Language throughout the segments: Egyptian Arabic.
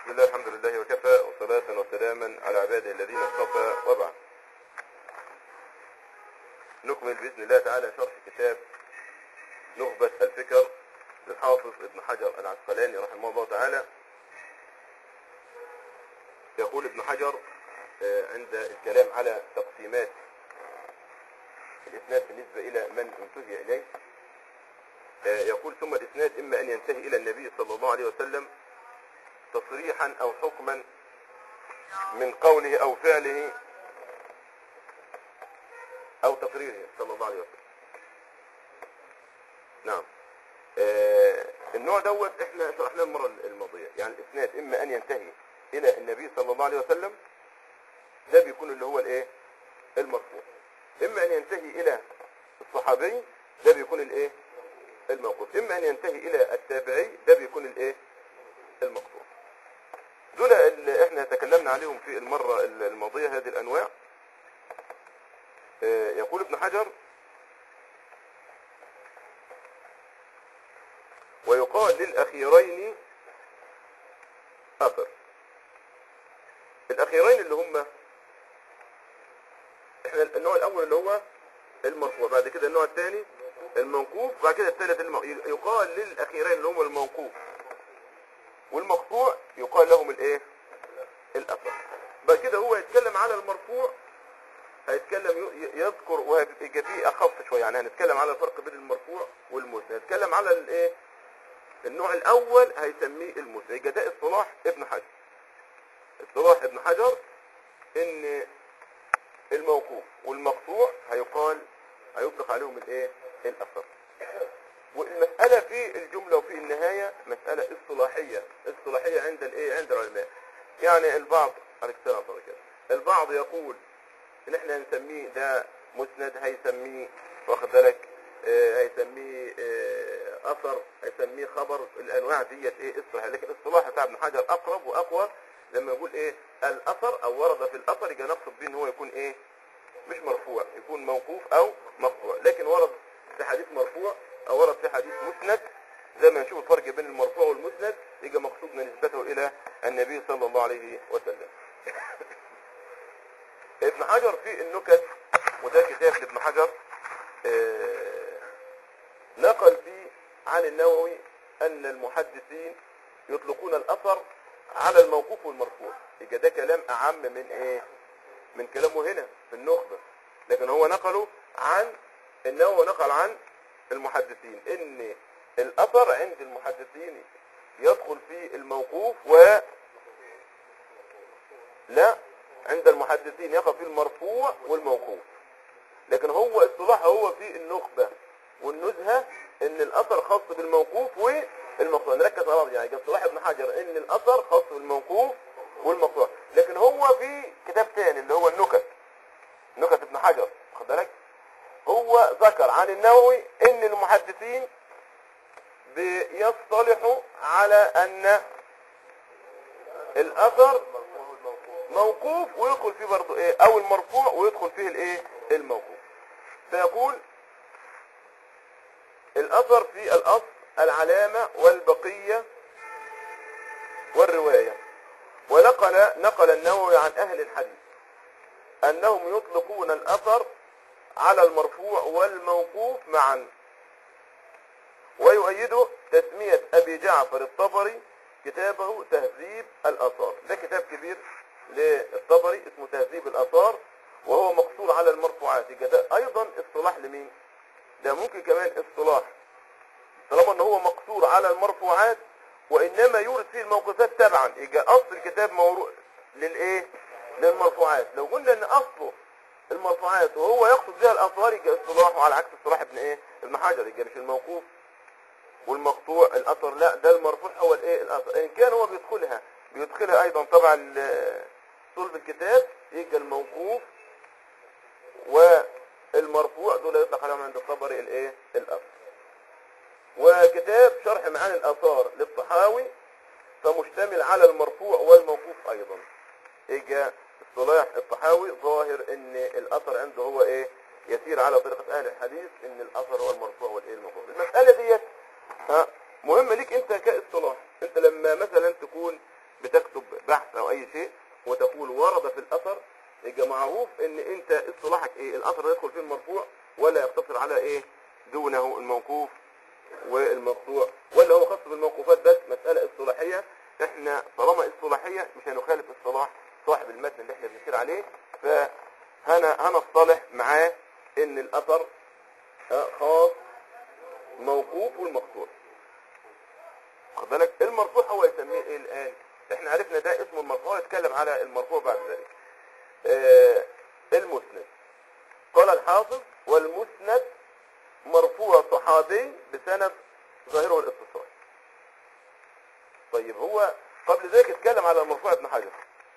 بسم الله الحمد لله وكفى وصلاة وسلاما على عباده الذين اصطفى وبعد نكمل بإذن الله تعالى شرح كتاب نخبة الفكر للحافظ ابن حجر العسقلاني رحمه الله تعالى يقول ابن حجر آه، عند الكلام على تقسيمات الإسناد بالنسبة إلى من انتهي إليه آه، يقول ثم الإسناد إما أن ينتهي إلى النبي صلى الله عليه وسلم تصريحا أو حكما من قوله أو فعله أو تقريره صلى الله عليه وسلم نعم آه النوع دوت احنا شرحناه المرة الماضية يعني الإسناد إما أن ينتهي إلى النبي صلى الله عليه وسلم ده بيكون اللي هو الإيه المرفوع إما أن ينتهي إلى الصحابي ده بيكون الإيه الموقوف إما أن ينتهي إلى التابعي ده بيكون الإيه المقطوع دول اللي احنا تكلمنا عليهم في المرة الماضية هذه الأنواع آه، يقول ابن حجر ويقال للأخيرين أثر الأخيرين اللي هم احنا النوع الأول اللي هو المرفوع بعد كده النوع الثاني الموقوف بعد كده الثالث المو... يقال للأخيرين اللي هم الموقوف والمقطوع يقال لهم الايه الاثر بعد كده هو يتكلم على المرفوع هيتكلم ي- يذكر وهيبقى فيه اخف شويه يعني هنتكلم على الفرق بين المرفوع والمسند هنتكلم على الايه النوع الاول هيسميه المسند يبقى ده اصطلاح ابن حجر اصطلاح ابن حجر ان الموقوف والمقطوع هيقال هيطلق عليهم الايه الاثر والمسألة في الجملة وفي النهاية مسألة اصطلاحية اصطلاحية عند الايه عند العلماء يعني البعض عليك السلام ورحمة الله وبركاته. البعض يقول ان احنا نسميه ده مسند هيسميه واخد بالك آه، هيسميه آه، اثر هيسميه خبر الانواع ديت ايه اصطلاح لكن اصطلاح بتاع ابن حجر اقرب واقوى لما يقول ايه الاثر او ورد في الاثر يبقى نقصد بيه ان هو يكون ايه مش مرفوع يكون موقوف او مقطوع لكن ورد في حديث مرفوع او ورد في حديث مسند زي ما نشوف الفرق بين المرفوع والمسند يبقى مقصودنا نسبته الى النبي صلى الله عليه وسلم ابن حجر في النكت وده كتاب لابن حجر آه، نقل فيه عن النووي ان المحدثين يطلقون الاثر على الموقوف والمرفوع يبقى ده كلام اعم من ايه من كلامه هنا في النخبة لكن هو نقله عن النووي نقل عن المحدثين ان الاثر عند المحدثين يدخل في الموقوف و لا عند المحدثين يقع في المرفوع والموقوف لكن هو اصطلاح هو في النخبة والنزهة ان الاثر خاص بالموقوف والمقطوع نركز على بعض يعني اصطلاح ابن حجر ان الاثر خاص بالموقوف والمقطوع لكن هو في كتاب تاني اللي هو النكت نكت ابن حجر واخد بالك هو ذكر عن النووي ان المحدثين بيصطلحوا على ان الاثر موقوف ويدخل فيه برضه ايه او المرفوع ويدخل فيه الايه الموقوف فيقول الاثر في الاصل العلامة والبقية والرواية ونقل نقل النووي عن اهل الحديث انهم يطلقون الاثر على المرفوع والموقوف معا ويؤيده تسمية ابي جعفر الطبري كتابه تهذيب الاثار ده كتاب كبير للطبري اسمه تهذيب الاثار وهو مقصور على المرفوعات يبقى ده ايضا اصطلاح لمين ده ممكن كمان اصطلاح طالما ان هو مقصور على المرفوعات وانما يورد فيه الموقوفات تبعا يبقى اصل الكتاب مورو للايه للمرفوعات لو قلنا ان اصله المرفوعات وهو يقصد بها الاثار يبقى اصطلاحه على عكس اصطلاح ابن ايه ابن حجر يبقى مش الموقوف والمقطوع الاثر لا ده المرفوع هو الايه الاثر ان كان هو بيدخلها بيدخلها ايضا طبعا ال- صلب الكتاب يبقى الموقوف والمرفوع دول يطلق عليهم عند الطبري الايه الاثر وكتاب شرح معاني الاثار للطحاوي فمشتمل على المرفوع والموقوف ايضا يبقى اصطلاح الطحاوي ظاهر ان الاثر عنده هو ايه يسير على طريقة اهل الحديث ان الاثر هو المرفوع والايه الموقوف المسألة ديت ها مهمة ليك انت كاصطلاح انت لما مثلا تكون بتكتب بحث او اي شيء وتقول ورد في الاثر يبقى معروف ان انت اصطلاحك ايه الاثر يدخل فيه المرفوع ولا يقتصر على ايه دونه الموقوف والمقطوع ولا هو خاص بالموقوفات بس مسألة اصطلاحية احنا طالما اصطلاحية مش هنخالف اصطلاح صاحب المتن اللي احنا بنسير عليه فهنا هنصطلح معاه ان الاثر آه، خاص موقوف والمقطوع خد بالك المرفوع هو يسميه ايه الان احنا عرفنا ده اسمه المرفوع يتكلم على المرفوع بعد ذلك آه المسند قال الحافظ والمسند مرفوع صحابي بسند ظاهره الاتصال طيب هو قبل ذلك اتكلم على المرفوع ابن حجر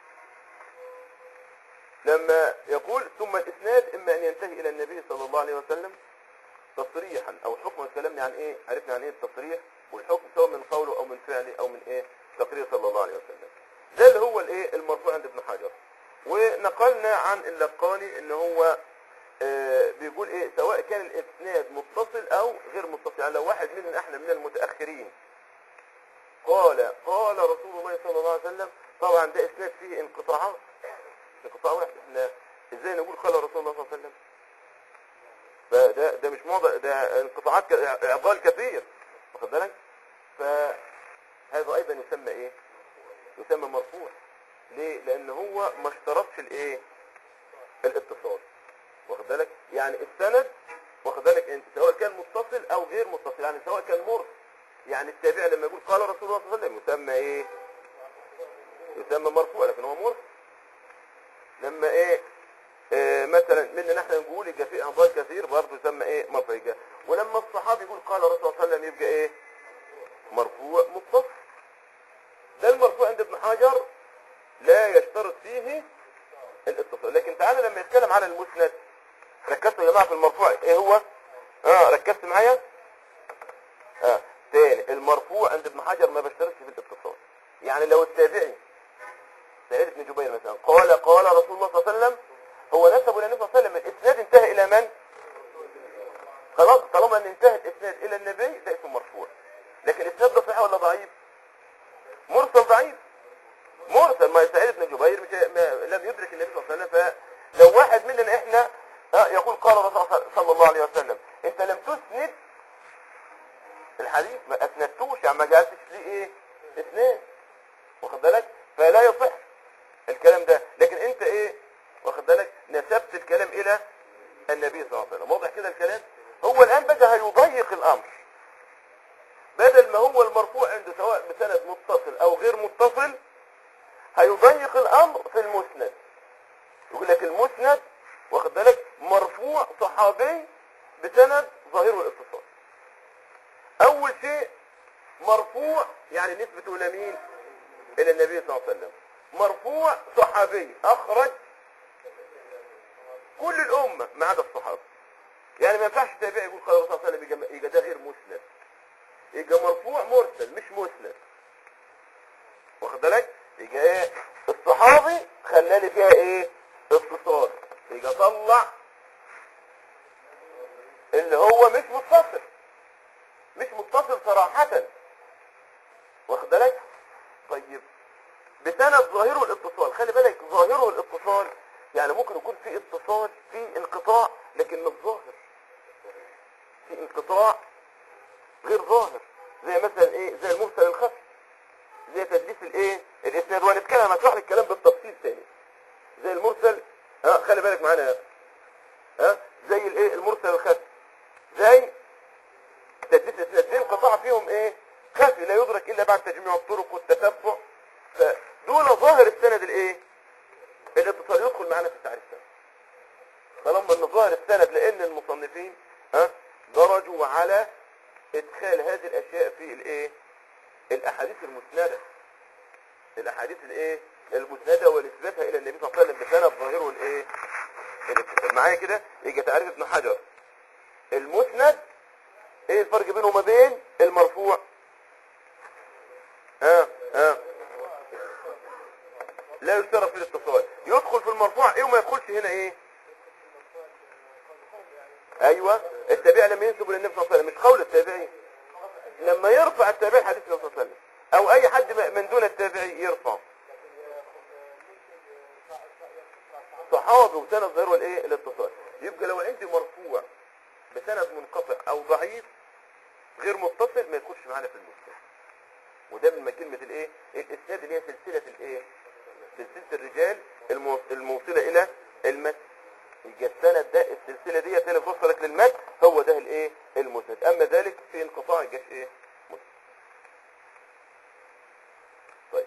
لما يقول ثم الاسناد اما ان ينتهي الى النبي صلى الله عليه وسلم تصريحا او حكم اتكلمنا عن ايه عرفنا عن ايه التصريح والحكم سواء من قوله او من فعله او من ايه تقرير صلى الله عليه وسلم ده اللي هو الايه المرفوع عند ابن حجر ونقلنا عن اللقاني ان هو آه بيقول ايه سواء كان الاسناد متصل او غير متصل يعني لو واحد مننا احنا من المتاخرين قال قال رسول الله صلى الله عليه وسلم طبعا ده اسناد فيه انقطاعات انقطاع واحد احنا ازاي نقول قال رسول الله صلى الله عليه وسلم فده ده مش موضع ده انقطاعات ك- اعضال كثير واخد بالك فهذا ايضا يسمى ايه يسمى مرفوع ليه لان هو ما اشترطش الايه الاتصال واخد بالك يعني السند واخد بالك انت سواء كان متصل او غير متصل يعني سواء كان مرسل يعني التابع لما يقول قال رسول الله صلى الله عليه وسلم يسمى ايه يسمى مرفوع لكن هو مرسل لما ايه آه مثلا مننا احنا نقول يبقى في اعضاء كثير برضه يسمى ايه مرفوع يبقى ولما الصحابي يقول قال الرسول صلى الله عليه وسلم يبقى ايه مرفوع متصل ده المرفوع عند ابن حجر لا يشترط فيه الاتصال لكن تعالى لما يتكلم على المسند ركزتوا يا جماعه في المرفوع ايه هو اه ركزت معايا اه تاني المرفوع عند ابن حجر ما بيشترطش في الاتصال يعني لو التابعي سعيد بن جبير مثلا قال قال رسول الله صلى الله عليه وسلم هو نسب الى النبي صلى الله عليه وسلم الاسناد انتهى الى من خلاص طالما ان انتهى الاسناد الى النبي ده اسمه مرفوع لكن الاسناد ده صحيح ولا ضعيف مرسل ضعيف مرسل ما سعيد بن جبير مش ما لم يدرك النبي صلى الله عليه وسلم فلو واحد مننا احنا آه، يقول قال الرسول صلى الله عليه وسلم انت لم تسند الحديث ما اسندتوش يعني ما جالسش ليه ايه اسناد واخد بالك فلا يصح الكلام ده لكن انت ايه واخد بالك نسبت الكلام الى النبي صلى الله عليه وسلم واضح كده الكلام هو الان بقى هيضيق الامر بدل ما هو المرفوع عنده سواء بسند متصل او غير متصل هيضيق الامر في المسند يقول لك المسند واخد بالك مرفوع صحابي بسند ظاهره الاتصال اول شيء مرفوع يعني نسبته الى مين الى النبي صلى الله عليه وسلم مرفوع صحابي اخرج كل الامه ما عدا الصحابه يعني ما ينفعش تابع يقول قال الرسول صلى الله عليه وسلم يبقى- يبقى ده غير مسند يبقى مرفوع مرسل مش مسند واخد بالك يبقى ايه الصحابي خلالي فيها ايه اتصال يبقى طلع اللي هو مش متصل مش متصل صراحة واخد بالك طيب بسند ظاهره الاتصال خلي بالك ظاهره الاتصال يعني ممكن يكون في اتصال في انقطاع لكن مش ظاهر في انقطاع غير ظاهر زي مثلا ايه زي المرسل الخفي زي تدليس الايه الاسناد وهنتكلم هشرح لك الكلام بالتفصيل تاني زي المرسل ها خلي بالك معانا ها زي الايه المرسل الخفي زي تدليس الاسناد دي انقطاع فيهم ايه خفي لا يدرك الا بعد تجميع الطرق والتتبع فدون ظاهر السند الايه الاتصال يدخل معانا في التعريف ده طالما ان ظاهر السند لان المصنفين ها درجوا على ادخال هذه الاشياء في الايه الاحاديث المسنده الاحاديث الايه المسنده ونسبتها الى النبي صلى الله عليه وسلم بسند ظاهره الايه الاتصال معايا كده يجي تعريف ابن حجر المسند ايه الفرق بينه وما بين المرفوع ها ها لا يشترط في الاتصال يدخل في المرفوع ايه وما يدخلش هنا ايه ايوه التابع لما ينسب للنبي صلى الله عليه وسلم مش قول التابعي لما يرفع التابعي حديث النبي صلى الله عليه وسلم او اي حد م- من دون التابعي يرفع صحابي وسند ظاهره الايه الاتصال يبقى لو عندي مرفوع بسند منقطع او ضعيف غير متصل ما يدخلش معانا في المسند وده من كلمة الايه الاسناد اللي هي سلسلة الايه سلسلة الرجال المو- الموصلة الى المتن يبقى السند ده السلسلة دي اللي توصلك للمتن هو ده الايه المسند اما ذلك في انقطاع الجيش ايه مسند طيب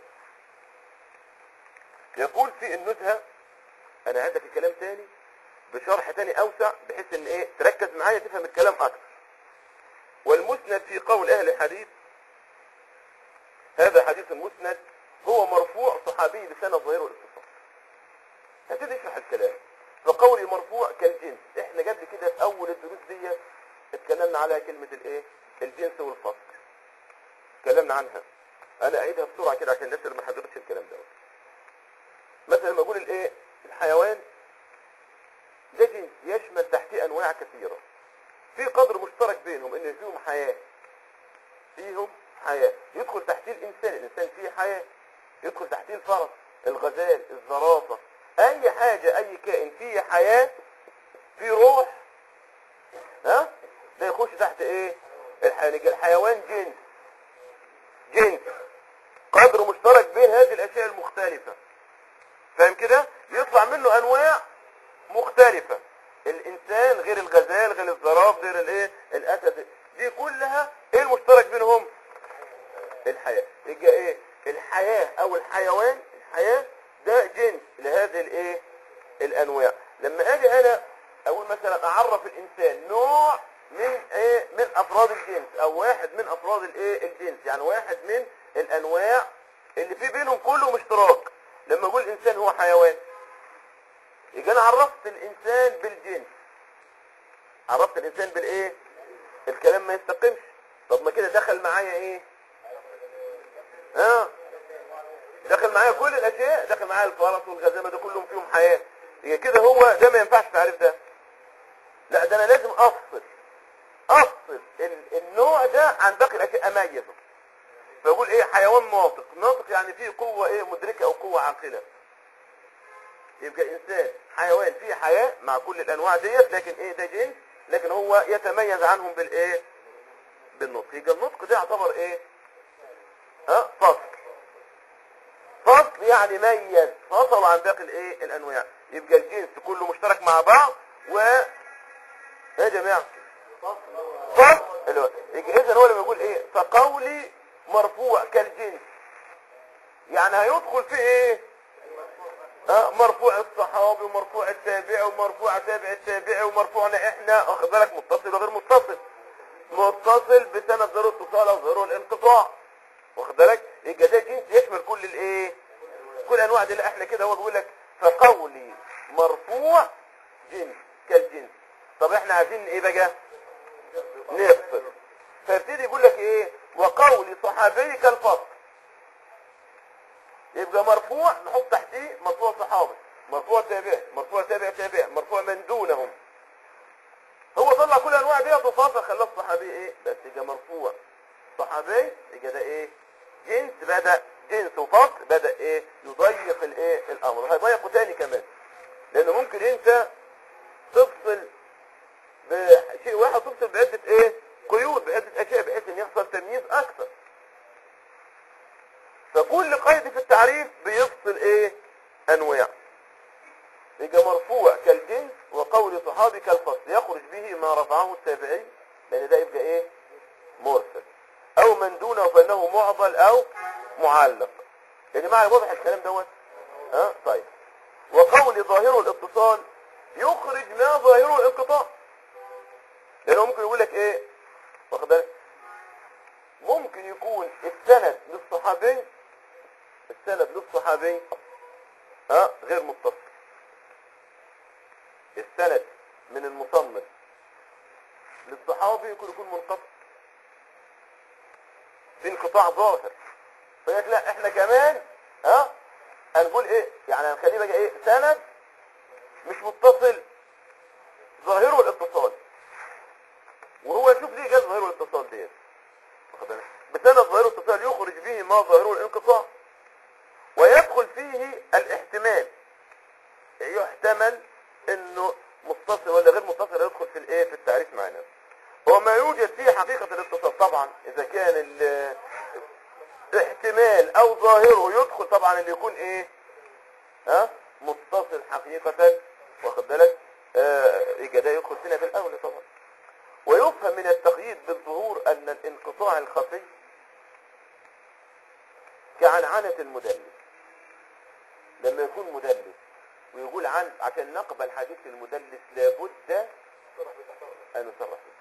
يقول في النزهة انا عندك الكلام تاني بشرح تاني اوسع بحيث ان ايه تركز معايا تفهم الكلام اكتر والمسند في قول اهل الحديث هذا حديث مسند هو مرفوع صحابي بسند ظاهره الاتصال هبتدي اشرح الكلام فقولي مرفوع كالجنس احنا قبل كده في اول الدروس دي اتكلمنا على كلمة الايه الجنس والفصل اتكلمنا عنها انا اعيدها بسرعة كده عشان الناس اللي ما حضرتش الكلام ده مثلا لما اقول الايه الحيوان ده جنس يشمل تحتيه انواع كثيرة في قدر مشترك بينهم ان فيهم حياة فيهم حياة يدخل تحتيه الانسان الانسان فيه حياة يدخل تحتيه الفرس الغزال الزرافة اي حاجة اي كائن فيه حياة فيه روح ها ده يخش تحت ايه الحيوان يبقى الحيوان جنس جنس قدر مشترك بين هذه الاشياء المختلفة فاهم كده يطلع منه انواع مختلفة الانسان غير الغزال غير الزراف غير الايه الاسد دي كلها ايه المشترك بينهم الحياة يبقى ايه الحياة او الحيوان الحياة ده جنس لهذه الايه الانواع لما اجي انا اقول مثلا اعرف الانسان نوع من ايه من افراد الجنس او واحد من افراد الايه الجنس يعني واحد من الانواع اللي في بينهم كله مشترك لما اقول الانسان هو حيوان يبقى انا عرفت الانسان بالجنس عرفت الانسان بالايه الكلام ما يستقمش طب ما كده دخل معايا ايه ها دخل معايا كل الاشياء دخل معايا الفرس والغزامه ده كلهم فيهم حياه يبقى كده هو ده ما ينفعش تعرف ده لا ده انا لازم افصل افصل ال- النوع ده عن باقي الاشياء اميزه فاقول ايه حيوان ناطق ناطق يعني فيه قوه ايه مدركه او قوه عاقله يبقى الانسان حيوان فيه حياه مع كل الانواع ديت لكن ايه ده جنس لكن هو يتميز عنهم بالايه بالنطق يبقى النطق ده يعتبر ايه ها فصل فصل يعني ميز فصل عن باقي الايه الانواع يبقى الجنس كله مشترك مع بعض و يا جماعه فصل اللي هو يبقى اذا هو لما يقول ايه فقولي مرفوع كالجنس يعني هيدخل في ايه ها مرفوع الصحابي ومرفوع التابعي ومرفوع تابع التابعي ومرفوعنا احنا واخد بالك متصل وغير متصل متصل بسند ذروه اتصال او ذروه الانقطاع واخد بالك يبقى ده جنس يشمل كل الايه كل انواع دي لا احنا كده هو بيقول لك فقولي مرفوع جنس كالجنس طب احنا عايزين ايه بقى نفصل فيبتدي يقول لك ايه وقولي صحابي كالفصل يبقى مرفوع نحط تحتيه مرفوع صحابي مرفوع تابعي مرفوع تابع تابع مرفوع من دونهم هو طلع كل الانواع دي وفاصل خلاه الصحابي ايه بس يبقى مرفوع صحابي يبقى ده ايه جنس بدا جنس وفصل بدا ايه يضيق الايه الامر هيضيقه تاني كمان لانه ممكن انت تفصل بشيء واحد تفصل بعده ايه قيود بعده اشياء بحيث ان يحصل تمييز اكثر فكل قيد في التعريف بيفصل ايه انواع يبقى مرفوع كالجنس وقول صحابي كالفصل يخرج به ما رفعه التابعي لان ده يبقى ايه مرسل او من دونه فانه معضل او معلق يا جماعه واضح الكلام دوت ها طيب وقول ظاهره الاتصال يخرج ما ظاهره الانقطاع لانه ممكن يقول لك ايه واخد بالك ممكن يكون السند للصحابي السند للصحابي ها غير متصل السند من المصنف للصحابي يكون يكون منقطع في انقطاع ظاهر فيقول لا احنا كمان ها هنقول ايه يعني هنخليه بقى ايه سند مش متصل ظاهره الاتصال وهو يشوف ليه جاز ظاهره الاتصال ديت واخد بالك؟ بسند ظاهره الاتصال يخرج به ما ظاهره الانقطاع ويدخل فيه الاحتمال يحتمل انه متصل ولا غير متصل يدخل في الايه في التعريف معنا وما يوجد فيه حقيقة الاتصال طبعا اذا كان ال- احتمال او ظاهره يدخل طبعا اللي يكون ايه ها متصل حقيقة واخد بالك آه يبقى ده يدخل فينا بالاول طبعا ويفهم من التقييد بالظهور ان الانقطاع الخفي كعنعنة المدلس لما يكون مدلس ويقول عن عشان نقبل حديث المدلس لابد ان نصرح به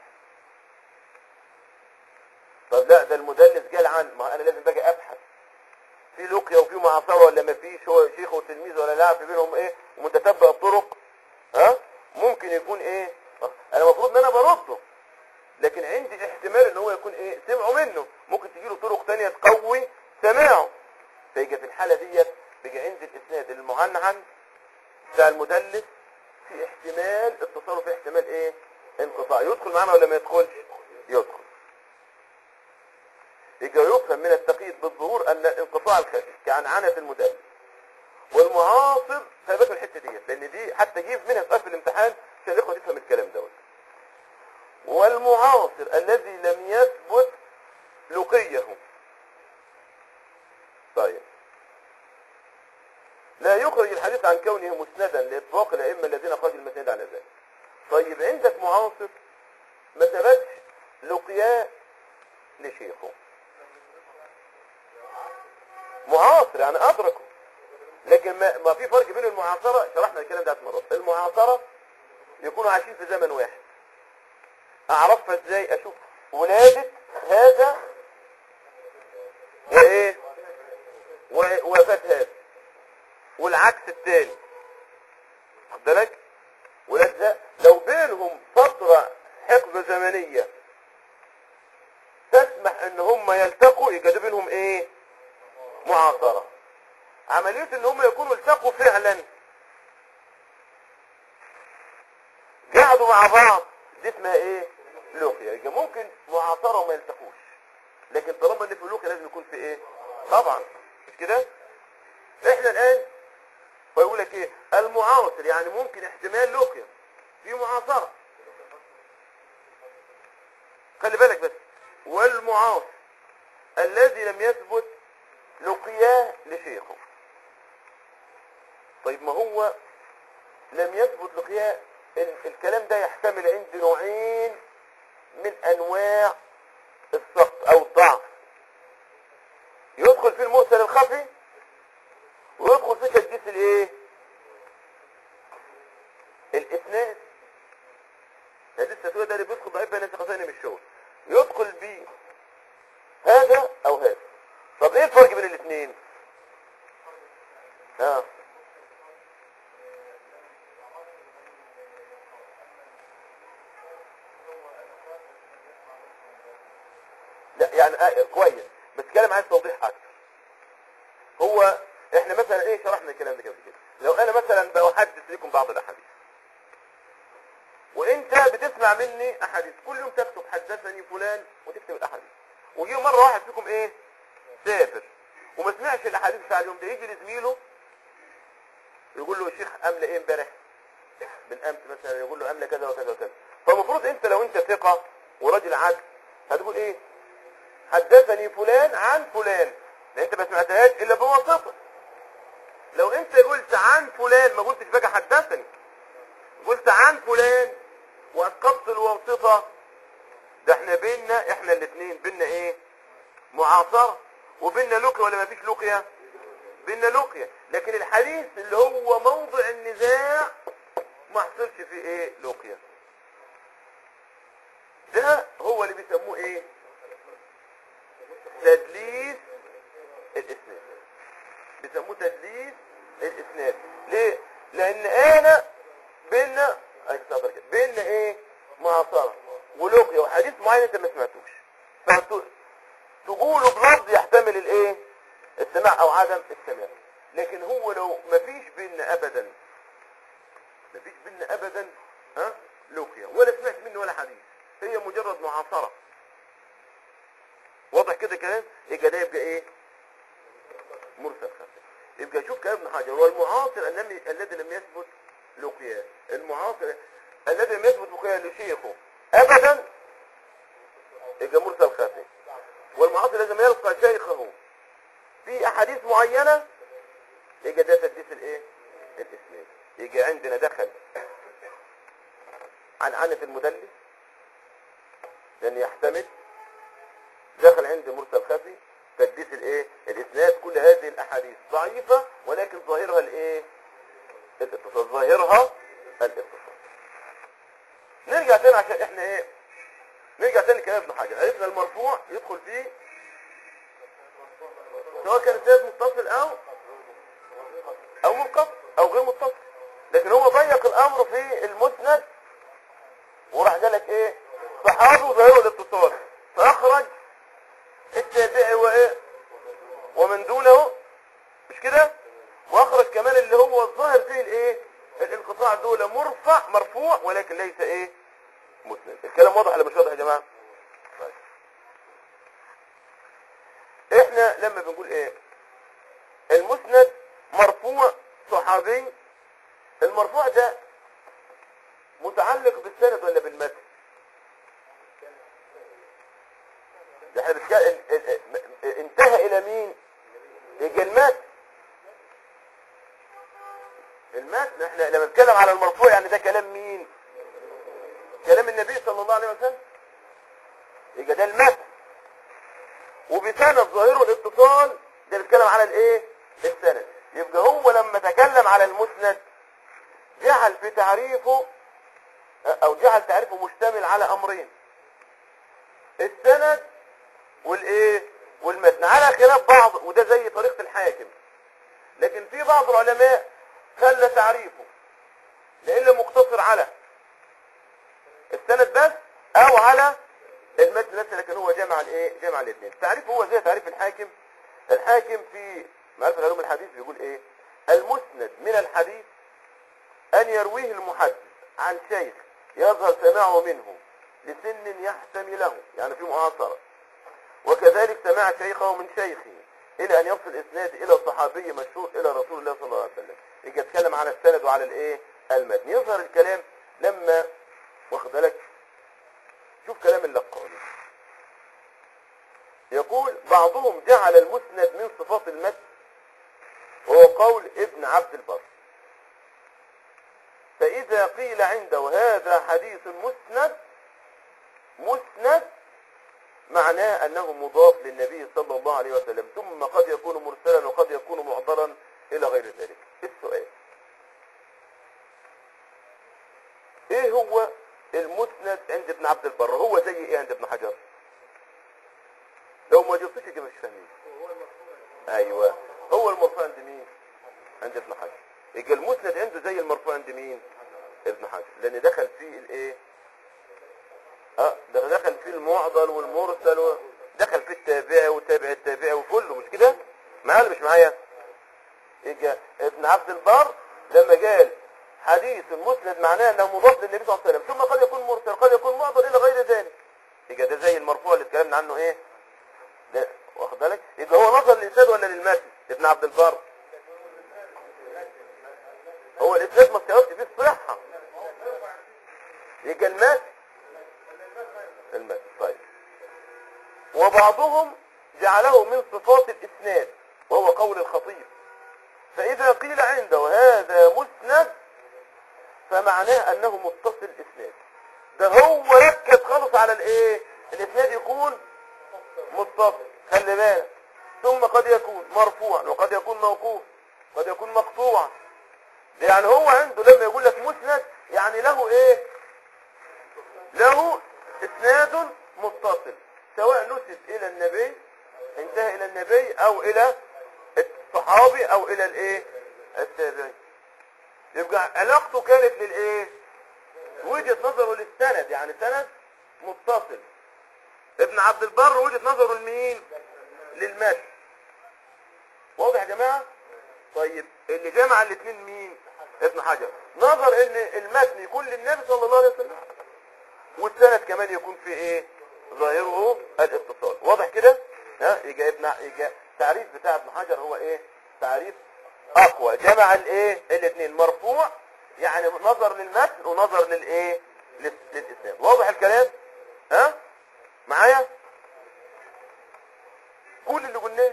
طب لا ده المدلس قال عن ما انا لازم باجي ابحث في لقيا وفي معاصره ولا ما فيش هو شيخ وتلميذ ولا لا في بينهم ايه ومتتبع الطرق ها ممكن يكون ايه انا المفروض ان انا برده لكن عندي احتمال ان هو يكون ايه سمعوا منه ممكن تجي له طرق تانية تقوي سماعه فيجي في الحالة ديت بيجي عندي الاسناد المعنعن بتاع المدلس في احتمال اتصاله في احتمال ايه انقطاع يدخل معنا ولا ما يدخلش يدخل يجي يفهم من التقييد بالظهور ان انقطاع الخفي كعنعنة المدلس والمعاصر خلي بالك من الحته ديت لان دي حتى جيب منها سؤال في الامتحان عشان الاخوه تفهم الكلام دوت والمعاصر الذي لم يثبت لقيه طيب لا يخرج الحديث عن كونه مسندا لاطلاق الائمه الذين خرجوا المسند على ذلك طيب عندك معاصر ما ثبتش لقياه لشيخه معاصر يعني ادركه لكن ما, ما في فرق بين المعاصرة شرحنا الكلام ده مرات المعاصرة يكونوا عايشين في زمن واحد اعرفها ازاي اشوف ولادة هذا وايه و- ووفاة هذا والعكس التاني خد بالك ولاد ده لو بينهم فترة حقبة زمنية تسمح ان هم يلتقوا يبقى ده بينهم ايه معاصرة عملية ان هم يكونوا التقوا فعلا قعدوا مع بعض دي اسمها ايه لوقيا يبقى ممكن معاصرة وما يلتقوش لكن طالما ان في لوقيا لازم يكون في ايه طبعا مش كده احنا الان فيقول لك ايه المعاصر يعني ممكن احتمال لوقيا في معاصرة خلي بالك بس والمعاصر الذي لم يثبت لقياه لشيخه طيب ما هو لم يثبت لقياه ال- الكلام ده يحتمل عند نوعين من انواع السقط او الضعف يدخل في المرسل الخفي ويدخل في تدليس الايه الاسناد حديث التسوية ده اللي بيدخل ضعيف بين ثقتين من الشغل يدخل بيه هذا او هذا طب ايه الفرق بين الاثنين اه لا يعني آه كويس بس كلام عايز توضيح اكتر هو احنا مثلا ايه شرحنا الكلام ده قبل كده لو انا مثلا بحدث لكم بعض الاحاديث وانت بتسمع مني احاديث كل يوم تكتب حدثني فلان وتكتب الاحاديث ويجي مره واحد فيكم ايه سافر وما سمعش الاحاديث بتاع اليوم ده يجي لزميله يقول له يا شيخ املى ايه امبارح بالامس مثلا يقول له املى كذا وكذا وكذا فالمفروض انت لو انت ثقه وراجل عدل هتقول ايه حدثني فلان عن فلان لان انت ما سمعتهاش الا بواسطه لو انت قلت عن فلان ما قلتش بقى حدثني قلت عن فلان واسقطت الواسطه ده احنا بينا احنا الاثنين بينا ايه معاصره وبينا لقيا ولا ما فيش لقيا بينا لقيا لكن الحديث اللي هو موضع النزاع ما حصلش فيه ايه لقيا ده هو اللي بيسموه ايه تدليس الاسناد بيسموه تدليس الاسناد ليه لان انا بينا أكتر كده. بينا ايه معاصره ولقيا وحديث معين انت ما سمعتوش فتقوله بلفظ يحتمل الايه السماع او عدم السماع لكن هو لو ما فيش بينا ابدا ما فيش بينا ابدا ها لقيا ولا سمعت منه ولا حديث هي مجرد معاصره واضح كده كلام يبقى ده يبقى ايه مرسل خفي يبقى شوف كلام ابن حجر والمعاصر الذي الذي لم يثبت له قياس المعاصر الذي لم يثبت له قياس لشيخه ابدا يبقى مرسل خفي والمعاصر لازم يلقى شيخه في احاديث معينه يبقى ده تدليس الايه الاسناد يجي عندنا دخل عن عنة المدلس لان يحتمل دخل عند مرسل خفي تدليس الايه الاسناد كل هذه الاحاديث ضعيفة ولكن ظاهرها الايه الاتصال ظاهرها الاتصال نرجع تاني عشان احنا ايه نرجع تاني لكلام ابن حجر عرفنا المرفوع يدخل فيه سواء كان السند متصل او او منقطع او غير متصل لكن هو ضيق الامر في المسند وراح قال لك ايه صحابي وظاهره الاتصال فاخرج التابعي وايه ومن دونه مش كده واخرج كمان اللي هو الظاهر فيه الايه الانقطاع دول مرفع مرفوع ولكن ليس ايه مسند الكلام واضح ولا مش واضح يا جماعه طيب. احنا لما بنقول ايه المسند مرفوع صحابي المرفوع ده متعلق بالسند ولا بالمتن ده احنا بنتكلم- ال- ال- ال- انتهى الى مين يجي المتن المتن احنا لما بنتكلم على المرفوع يعني ده كلام مين كلام النبي صلى الله عليه وسلم يبقى ده المتن وبسند ظاهره الاتصال ده بيتكلم على الايه السند يبقى هو لما تكلم على المسند جعل في تعريفه او جعل تعريفه مشتمل على امرين السند والايه والمتن على خلاف بعض وده زي طريقة الحاكم لكن في بعض العلماء خلى تعريفه لانه مقتصر على السند بس او على المتن نفسه لكن هو جمع الايه جمع الاثنين التعريف هو زي تعريف الحاكم الحاكم في معرفة علوم الحديث بيقول ايه المسند من الحديث ان يرويه المحدث عن شيخ يظهر سماعه منه لسن يحتمله يعني في معاصرة وكذلك سماع شيخه من شيخه الى ان يصل اسناد الى صحابي مشهور الى رسول الله صلى الله عليه وسلم يجي يتكلم على السند وعلى الايه المتن يظهر الكلام لما واخد بالك شوف كلام اللقاني يقول بعضهم جعل المسند من صفات المتن وهو قول ابن عبد البر فإذا قيل عنده هذا حديث مسند مسند معناه أنه مضاف للنبي صلى الله عليه وسلم ثم قد يكون مرسلا وقد يكون معضلا إلى غير ذلك السؤال ايه هو المسند عند ابن عبد البر هو زي ايه عند ابن حجر لو ما جبتش يبقى مش فاهمين ايوه هو المرفوع عند مين عند ابن حجر يبقى المسند عنده زي المرفوع عند مين ابن حجر لان دخل فيه الايه اه ده دخل فيه المعضل والمرسل و... دخل فيه التابعي وتابع التابعي وكله مش كده معايا ولا مش معايا يبقى ابن عبد البر لما قال حديث مسند معناه انه مضاف للنبي صلى الله عليه وسلم ثم قد يكون مرسل قد يكون معضل الى غير ذلك يبقى ده زي المرفوع اللي اتكلمنا عنه ايه ده واخد بالك يبقى هو نظر للاسناد ولا للمتن ابن عبد البر هو الاسناد ما استيقظش فيه الصحه يبقى المتن المتن طيب وبعضهم جعله من صفات الاسناد وهو قول الخطيب فاذا قيل عنده هذا مسند فمعناه انه متصل اسناد ده هو ركز خالص على الايه الاسناد يكون متصل خلي بالك ثم قد يكون مرفوعا وقد يكون موقوف قد يكون مقطوعا ده يعني هو عنده لما يقول لك مسند يعني له ايه له اسناد متصل سواء نسب الى النبي انتهى الى النبي او الى الصحابي او الى الايه التابعي يبقى علاقته كانت للايه وجهة نظره للسند يعني سند متصل ابن عبد البر وجهة نظره لمين للمتن واضح يا جماعة طيب اللي جمع الاثنين مين ابن حجر نظر ان المتن يكون للنبي صلى الله عليه وسلم والسند كمان يكون في ايه ظاهره الاتصال واضح كده ها يجي ابن يجي تعريف بتاع ابن حجر هو ايه تعريف اقوى جمع الايه الاثنين مرفوع يعني نظر للمتن ونظر للايه لل- للاسناد واضح الكلام ها معايا كل اللي قلناه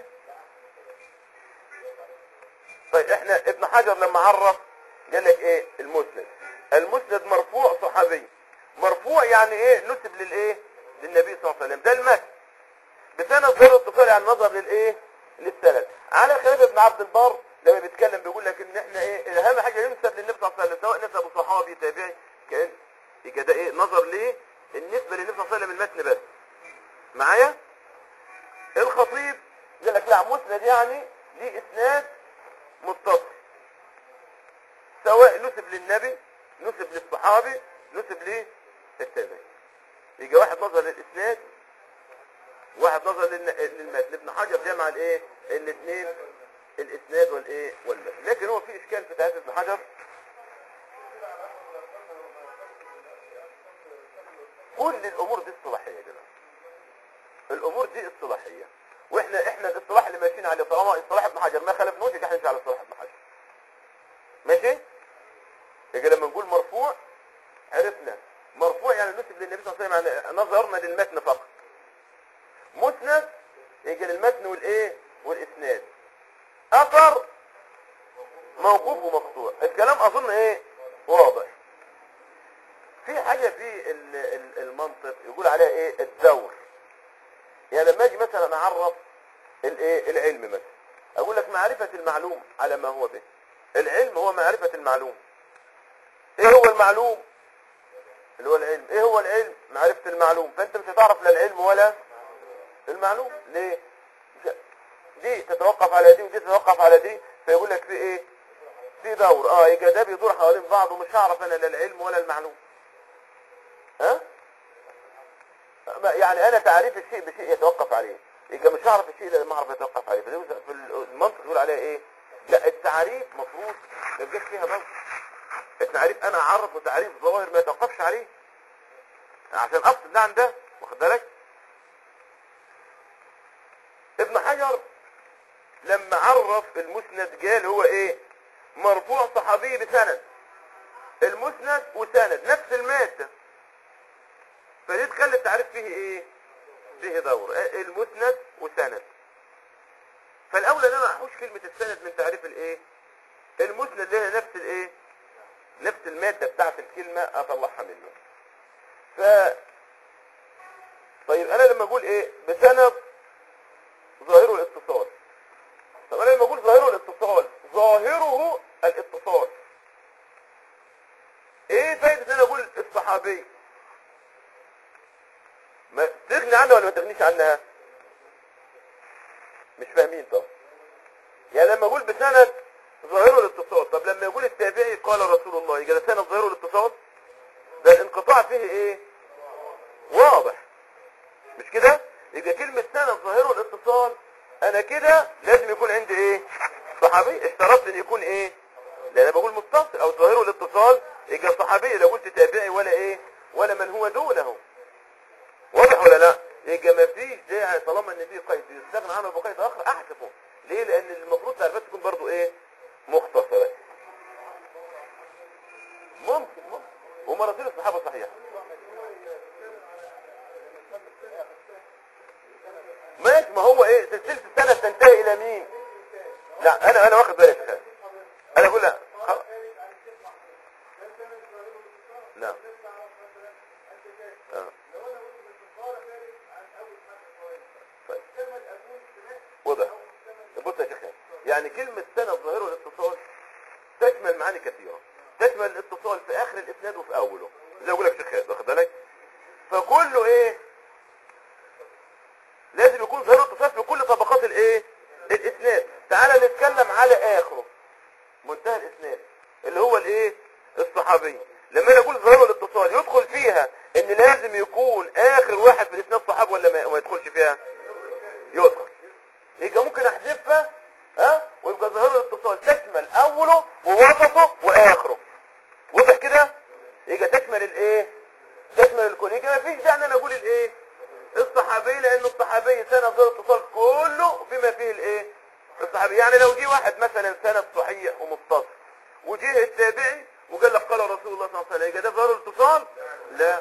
طيب احنا ابن حجر لما عرف قال لك ايه المسند المسند مرفوع صحابي مرفوع يعني ايه نسب للايه للنبي صلى الله عليه وسلم ده المتن بسند غير اتصال يعني نظر للايه للسند على خلاف ابن عبد البر لما بيتكلم بيقول لك ان احنا ايه اهم حاجه ينسب للنبي صلى الله عليه وسلم سواء نسب صحابي تابعي كان يبقى ده ايه نظر ليه النسبه للنبي صلى الله عليه وسلم المتن بس معايا الخطيب قال لك لا مسند يعني ليه اسناد متصل سواء نسب للنبي نسب للصحابي نسب للتابعي يجي واحد نظر للاسناد واحد نظر للن- للمتن ابن حجر جمع الايه الاثنين الاسناد والايه والمتن لكن هو في اشكال في تعريف ابن حجر كل الامور دي اصطلاحيه يا جماعه الامور دي اصطلاحيه واحنا احنا الاصطلاح اللي ماشيين عليه طالما اصطلاح ابن حجر ما خالفنوش يبقى احنا نمشي على اصطلاح ابن حجر ماشي يجي لما نقول مرفوع عرفنا مرفوع يعني نسب للنبي صلى الله عليه وسلم يعني نظرنا للمتن فقط مسند يجي للمتن والايه والاسناد اثر موقوف ومقطوع الكلام اظن ايه واضح في حاجة في ال- ال- المنطق يقول عليها ايه الدور يعني لما اجي مثلا اعرف الايه العلم مثلا اقول لك معرفة المعلوم على ما هو به العلم هو معرفة المعلوم ايه هو المعلوم اللي هو العلم ايه هو العلم معرفة المعلوم فانت مش هتعرف لا العلم ولا المعلوم ليه مش- دي تتوقف على دي ودي تتوقف على دي فيقول لك في ايه في دور اه يبقى ده بيدور حوالين بعض ومش هعرف انا لا العلم ولا المعلوم ها ما- يعني انا تعريف الشيء بشيء يتوقف عليه يبقى مش هعرف الشيء الا لما اعرف يتوقف عليه فدي في المنطق يقول عليها ايه لا التعريف مفروض ما يبقاش فيها ضغط التعريف انا اعرف وتعريف ظواهر ما يتوقفش عليه عشان افصل ده عن ده واخد بالك ابن حجر لما عرف المسند قال هو ايه مرفوع صحابي بسند المسند وسند نفس المادة فدي تخلي التعريف فيه ايه فيه دور إيه؟ المسند وسند فالاولى ان انا احوش كلمة السند من تعريف الايه المسند لها نفس الايه نفس المادة بتاعت الكلمة اطلعها منه ف طيب انا لما اقول ايه بسند ظاهره الاتصال طب انا لما اقول ظاهره الاتصال ظاهره الاتصال ايه فايدة ان انا اقول الصحابي ما تغني عنها ولا ما تغنيش عنها مش فاهمين طب يعني لما اقول بسند ظاهره الاتصال طب لما يقول التابعي قال رسول الله يبقى ده سند ظاهره الاتصال ده الانقطاع فيه ايه واضح مش كده يبقى كلمة سند ظاهره الاتصال انا كده لازم يكون عندي ايه صحابي اشترطت ان يكون ايه لان انا بقول متصل او ظاهره الاتصال يبقى صحابي لو قلت تابعي ولا ايه ولا من هو دونه واضح ولا لا يبقى ما فيش داعي طالما ان في قيد يستغنى عنه بقيد اخر احذفه ليه لان المفروض تعريفات تكون برضو ايه مختصره ممكن ممكن ومراسيل الصحابه صحيحه ماشي ما هو ايه سلسله السنه تنتهي الى مين لا انا انا واخد بالي يا شيخ انا اقول لا خلاص. لا آه. طيب. وضع بص يا شيخ يعني كلمة سنة ظاهره الاتصال تشمل معاني كثيرة تشمل الاتصال في اخر الاسناد وفي اوله زي اقول لك شيخ واخد بالك فكله ايه لازم يكون ظاهره اتصال في كل طبقات الايه الاسناد تعالى نتكلم على اخره منتهى الاسناد اللي هو الايه الصحابي لما انا اقول ظاهره الاتصال يدخل فيها ان لازم يكون اخر واحد في الاسناد صحابي ولا ما ما يدخلش فيها يدخل يبقى ممكن احذفها ها ويبقى ظاهره الاتصال تشمل اوله ووسطه واخره واضح كده يبقى تشمل الايه تشمل الكل يبقى ما فيش داعي ان انا اقول الايه سند ذو الاتصال كله بما فيه الايه الصحابي يعني لو جه واحد مثلا سند صحيح ومتصل وجه التابعي وقال لك قال رسول الله صلى الله عليه وسلم يبقى ده ظهر الاتصال لا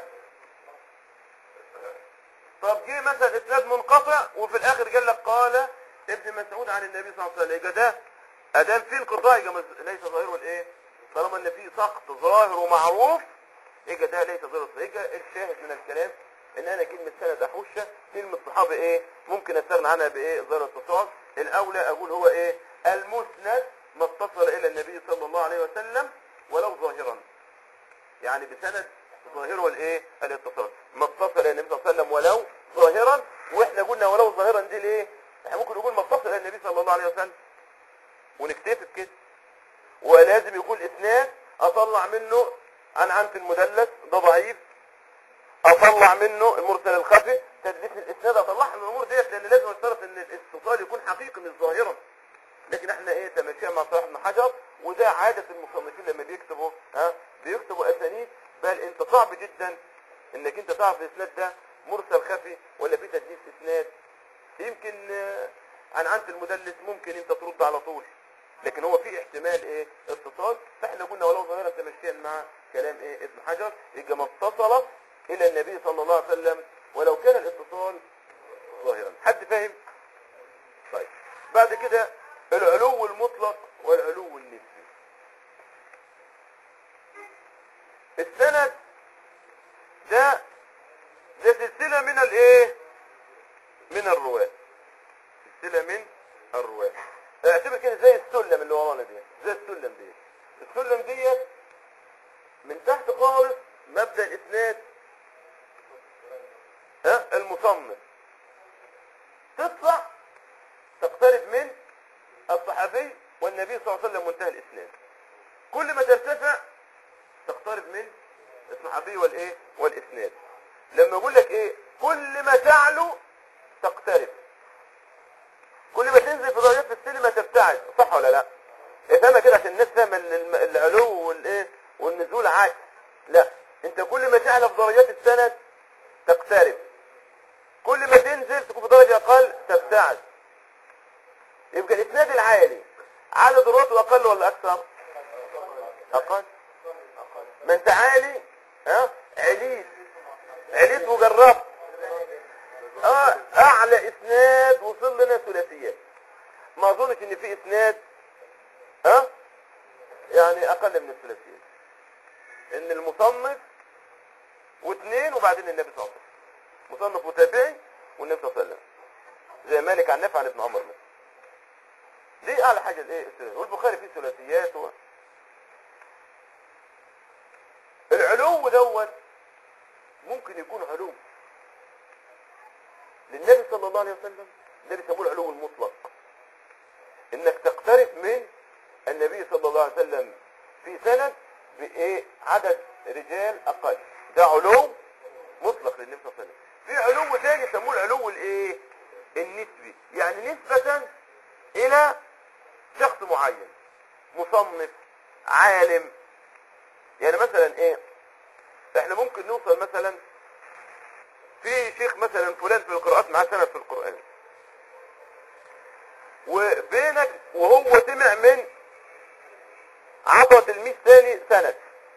طب جه مثلا اسناد منقطع وفي الاخر قال لك قال ابن مسعود عن النبي صلى الله عليه وسلم يبقى ده ادام في انقطاع يبقى مز- ليس ظاهره الايه طالما ان في سقط ظاهر ومعروف يبقى ده ليس ظاهر يبقى الشاهد من الكلام ان انا كلمه سند احوشها كلمه صحابي ايه ممكن استغنى عنها بايه ظاهر الاتصال الاولى اقول هو ايه المسند ما اتصل الى النبي صلى الله عليه وسلم ولو ظاهرا يعني بسند ظاهره الايه الاتصال ما اتصل الى النبي صلى الله عليه وسلم ولو ظاهرا واحنا قلنا ولو ظاهرا دي ليه احنا ممكن نقول ما اتصل الى النبي صلى الله عليه وسلم ونكتفي بكده ولازم يكون اسناد اطلع منه عن عنف المدلس ده ضعيف اطلع منه المرسل الخفي تدليس الاسناد اطلعها من الامور ديت لان لازم اشترط ان الاتصال يكون حقيقي مش ظاهرا لكن احنا ايه تمشينا مع صلاح بن حجر وده عادة المصنفين لما بيكتبوا ها بيكتبوا اسانيد بل انت صعب جدا انك انت تعرف الاسناد ده مرسل خفي ولا في تدليس اسناد يمكن آه، عن عنف المدلس ممكن انت ترد على طول لكن هو في احتمال ايه اتصال فاحنا قلنا ولو ظاهرة تمشيا مع كلام ايه ابن حجر يبقى ما اتصل الى النبي صلى الله عليه وسلم ولو كان الاتصال ظاهرا حد فاهم طيب بعد كده العلو المطلق والعلو النسبي السند ده ده سلسلة من الايه من الرواة سلسلة من الرواة اعتبر كده زي السلم اللي ورانا دي زي السلم دي السلم ديت من تحت خالص مبدأ الاسناد ها المصنف تطلع تقترب من الصحابي والنبي صلى الله عليه وسلم منتهى الاسناد كل ما ترتفع تقترب من الصحابي والايه والاسناد لما اقول لك ايه كل ما تعلو تقترب كل ما تنزل في درجات في السلم تبتعد صح ولا لا افهمها كده عشان الناس فاهمه ال- الم- العلو والايه والنزول عكس لا انت كل ما تعلى في درجات السند تقترب كل ما تنزل تكون في درجه اقل تبتعد يبقى الاسناد العالي عدد رواته اقل ولا اكثر اقل ما انت عالي ها عليت عليت وجربت اه اعلى اسناد وصل لنا ثلاثيات ما اظنش ان في اسناد ها يعني اقل من الثلاثيات ان المصنف واثنين وبعدين النبي صلى الله عليه وسلم مصنف وتابعي والنبي صلى الله عليه وسلم زي مالك عن نافع عن ابن عمر مثلا دي اعلى حاجه الايه الثلاثيات والبخاري فيه ثلاثيات و... العلو دوت ممكن يكون علو للنبي صلى الله عليه وسلم ده بيسموه العلو المطلق انك تقترب من النبي صلى الله عليه وسلم في سند بايه عدد رجال اقل ده علو مطلق للنبي صلى الله عليه وسلم في علو تاني يسموه العلو الايه النسبي يعني نسبة الى شخص معين مصنف عالم يعني مثلا ايه احنا ممكن نوصل مثلا في شيخ مثلا فلان في القراءات معاه سند في القرآن وبينك وهو سمع من عطى تلميذ ثاني سند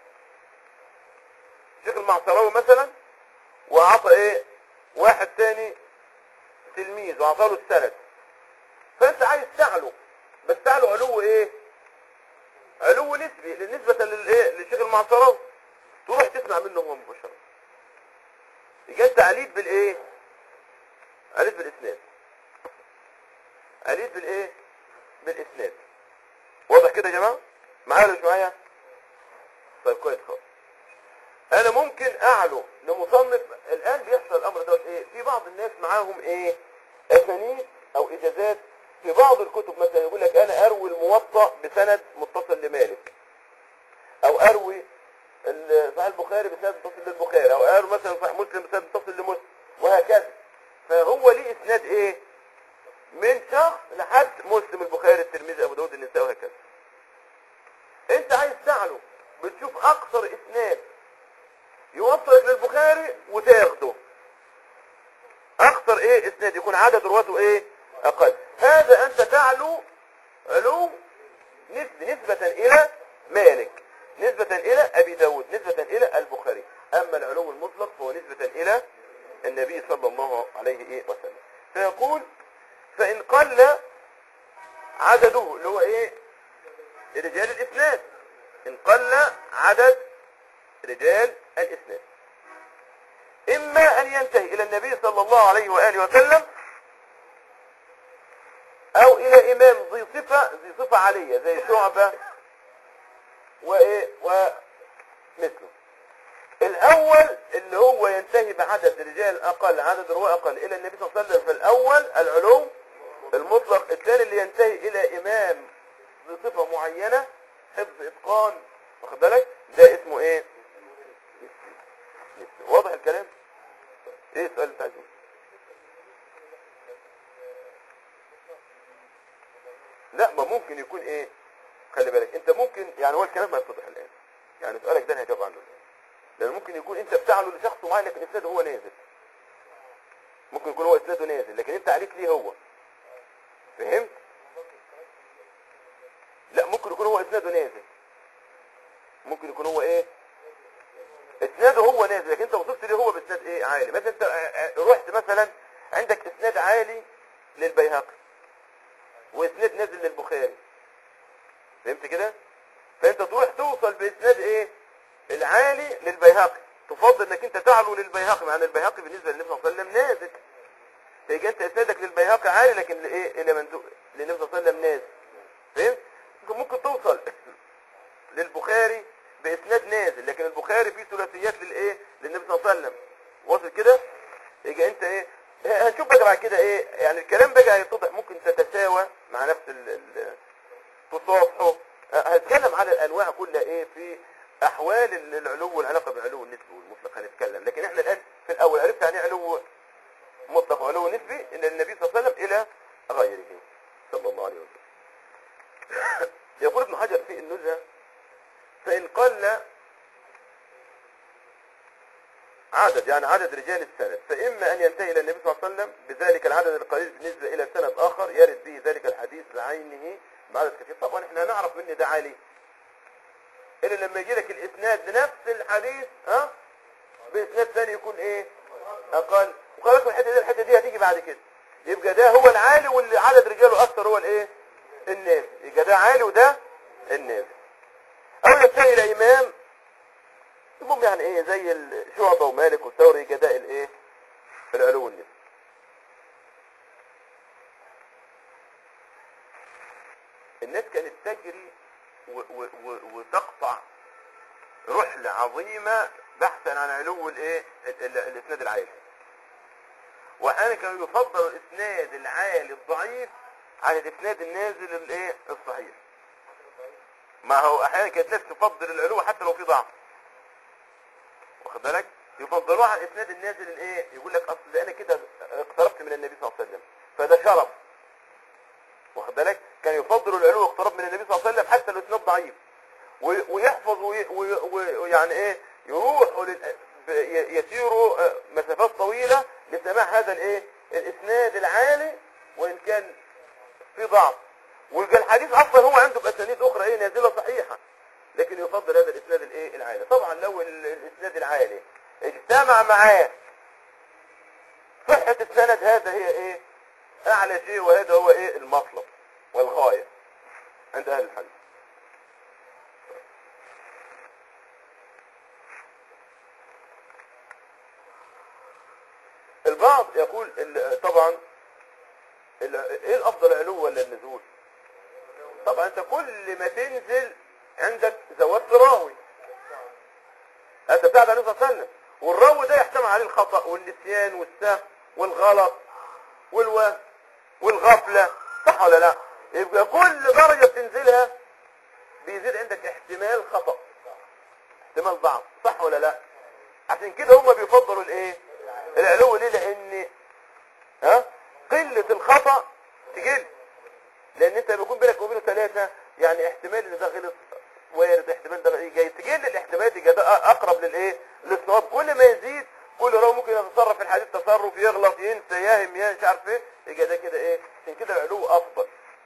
شيخ المعصراوي مثلا وعطى ايه واحد ثاني تلميذ وعطى له السند فانت عايز تعلو بس تعلو علو ايه علو نسبي بالنسبة للايه للشيخ المعصراوي تروح تسمع منه هو مباشرة يبقى انت عليت بالايه عليت بالاسناد عليت بالايه بالاسناد واضح كده يا جماعه معايا ولا مش معايا طيب كويس خالص انا ممكن اعلو لمصنف الان بيحصل الامر دوت ايه في بعض الناس معاهم ايه اسانيد او اجازات في بعض الكتب مثلا يقول لك انا اروي الموطأ بسند متصل لمالك او اروي ال- صحيح البخاري بسند متصل للبخاري او اروي مثلا صحيح مسلم بسند متصل لمسلم وهكذا فهو ليه اسناد ايه من شخص لحد مسلم البخاري الترمذي ابو داود النسائي وهكذا انت عايز تعلو بتشوف اقصر اسناد يوصلك للبخاري وتاخده اقصر اكثر ايه اسناد يكون عدد رواته ايه اقل هذا انت تعلو علو نسبة نسبة الى مالك نسبة الى ابي داود نسبة الى البخاري اما العلو المطلق فهو نسبة الى النبي صلى الله عليه إيه وسلم فيقول فان قل عدده اللي هو ايه رجال الاسناد ان قل عدد رجال الاسناد اما ان ينتهي الى النبي صلى الله عليه واله وسلم او الى امام ذي صفه ذي صفه عاليه زي شعبه وايه ومثله الاول اللي هو ينتهي بعدد رجال اقل عدد رواه اقل الى النبي صلى الله عليه وسلم فالاول العلو المطلق الثاني اللي ينتهي الى امام ذي صفه معينه حفظ اتقان واخد بالك ده اسمه ايه نسبي. واضح الكلام ايه السؤال بتاعك لا ما ممكن يكون ايه خلي بالك انت ممكن يعني هو الكلام ما يتضح الان يعني سؤالك ده انا هجاوب عنه الان لان ممكن يكون انت بتعله لشخص معين لكن اسناده هو نازل ممكن يكون هو اسناده نازل لكن انت عليك ليه هو فهمت لا ممكن يكون هو اسناده نازل ممكن يكون هو ايه اسناده هو نازل لكن انت وصلت ليه هو باسناد ايه عالي مثلا انت اه، اه، رحت مثلا عندك اسناد عالي للبيهقي واسناد نازل للبخاري فهمت كده فانت تروح توصل باسناد ايه العالي للبيهقي تفضل انك انت تعلو للبيهقي مع ان البيهقي بالنسبه للنبي صلى الله عليه وسلم نازل فيجي انت اسنادك للبيهقي عالي لكن لايه الى منزوع للنبي صلى الله عليه وسلم نازل فهمت ممكن ممكن توصل للبخاري باسناد نازل لكن البخاري فيه ثلاثيات للايه للنبي صلى الله عليه وسلم واصل كده يجي انت ايه هنشوف بقى بعد كده ايه يعني الكلام بقى هيتضح ممكن تتساوى مع نفس ال ال تصافحه هنتكلم على الانواع كلها ايه في احوال ال- العلو والعلاقه بالعلو النسبي والمطلق هنتكلم لكن احنا الان في الاول عرفت يعني إيه علو مطلق وعلو نسبي ان النبي صلى الله عليه وسلم الى غيره صلى الله عليه وسلم يقول ابن حجر في النزهه فإن قل عدد يعني عدد رجال السند فإما أن ينتهي إلى النبي صلى الله عليه وسلم بذلك العدد القليل بالنسبة إلى سند آخر يرد به ذلك الحديث بعينه بعدد كثير طبعا احنا نعرف من ده عالي إلا لما يجي لك الإسناد لنفس الحديث ها بإسناد ثاني يكون إيه أقل وخلاص الحتة دي الحتة دي هتيجي بعد كده يبقى ده هو العالي واللي عدد رجاله أكثر هو الإيه الناس يبقى ده عالي وده الناس او ينتهي الى امام المهم يعني ايه زي الشعبة ومالك والثوري جداء الايه العلو والنسب الناس كانت تجري و و و وتقطع رحلة عظيمة بحثا عن علو الايه ال- ال- الاسناد العالي واحيانا كانوا يفضل الاسناد العالي الضعيف عن الاسناد النازل الايه الصحيح ما هو احيانا كانت ناس تفضل العلو حتى لو في ضعف واخد بالك يفضلوها عن الاسناد النازل الايه يقول لك اصل ده انا كده اقتربت من النبي صلى الله عليه وسلم فده شرف واخد بالك كان يفضل العلو واقتراب من النبي صلى الله عليه وسلم حتى لو الاسناد ضعيف وي- ويحفظ وي- وي- وي- ويعني ايه يروح لل- ب- ي- يسيروا آه، مسافات طويلة لسماع هذا الايه الاسناد العالي وان كان في ضعف ويبقى الحديث اصلا هو عنده باسانيد اخرى ايه نازله صحيحه لكن يفضل هذا الاسناد الايه العالي طبعا لو ال- الاسناد العالي اجتمع معاه صحة السند هذا هي ايه اعلى شيء وهذا هو ايه المطلب والغاية عند اهل الحديث البعض يقول ال- طبعا ال- ايه الافضل علو ولا النزول طبعا انت كل ما تنزل عندك زودت راوي انت بتاعت عليه الصلاه والسلام والراوي ده يحتمل عليه الخطا والنسيان والسهو والغلط والوهم والغفله صح ولا لا يبقى كل درجه بتنزلها بيزيد عندك احتمال خطا احتمال ضعف صح ولا لا عشان كده هم بيفضلوا الايه العلو ليه لان ها قله الخطا تقل لان انت بيكون بينك وبينه ثلاثة يعني احتمال ان ده غلط وارد احتمال ده ايه جاي تقل الاحتمالات يبقى ده اقرب للايه للصواب كل ما يزيد كل راوي ممكن يتصرف في الحديث تصرف يغلط ينسى يهم يا مش عارف ايه يبقى ده كده ايه عشان كده العلو افضل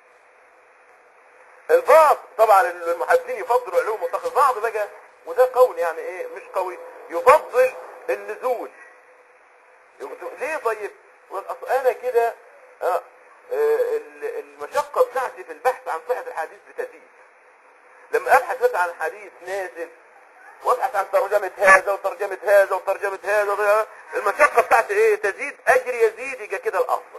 البعض طبعا المحدثين يفضلوا علو مطلق البعض بقى وده قول يعني ايه مش قوي يفضل النزول يقول ليه طيب يقول أصل انا كده آه، آه، ال- المشقة بتاعتي في البحث عن صحة الحديث بتزيد لما ابحث مثلا عن حديث نازل وابحث عن ترجمة هذا وترجمة هذا وترجمة هذا وده- المشقة بتاعتي ايه تزيد اجري يزيد يبقى كده الافضل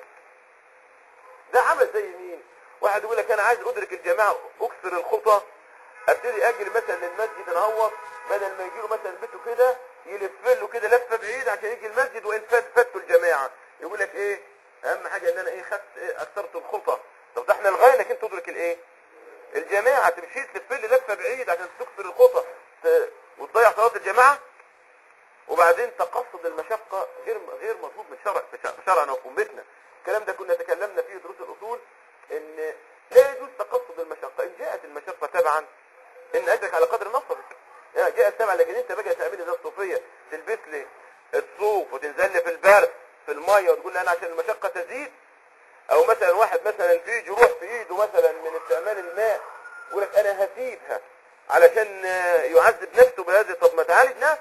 ده عمل زي مين واحد يقول لك انا عايز ادرك الجماعة اكسر الخطى ابتدي اجري مثلا للمسجد انهوط بدل ما يجي له مثلا بيته كده يلف له كده لفه بعيد عشان يجي المسجد وان فات فاتوا الجماعه يقول لك ايه اهم حاجه ان انا ايه خدت إيه اكثرت الخطى طب ده احنا الغايه انك انت تدرك الايه الجماعه تمشي تلف لي لفه بعيد عشان تكسر الخطى ت- وتضيع صلاه الجماعه وبعدين تقصد المشقة غير غير مطلوب من شرع في شرع- في شرعنا وقومتنا الكلام ده كنا تكلمنا فيه دروس الأصول إن لا يجوز تقصد المشقة إن جاءت المشقة تبعا إن أجرك على قدر نصرك يعني جاءت تبعا لكن أنت بقى تعملي زي الصوفية تلبس لي الصوف وتنزل لي في البرد في المية وتقول لي أنا عشان المشقة تزيد أو مثلا واحد مثلا فيه جروح في إيده مثلا من استعمال الماء يقول لك أنا هسيبها علشان آه، يعذب نفسه بهذه طب ما تعالج نفسك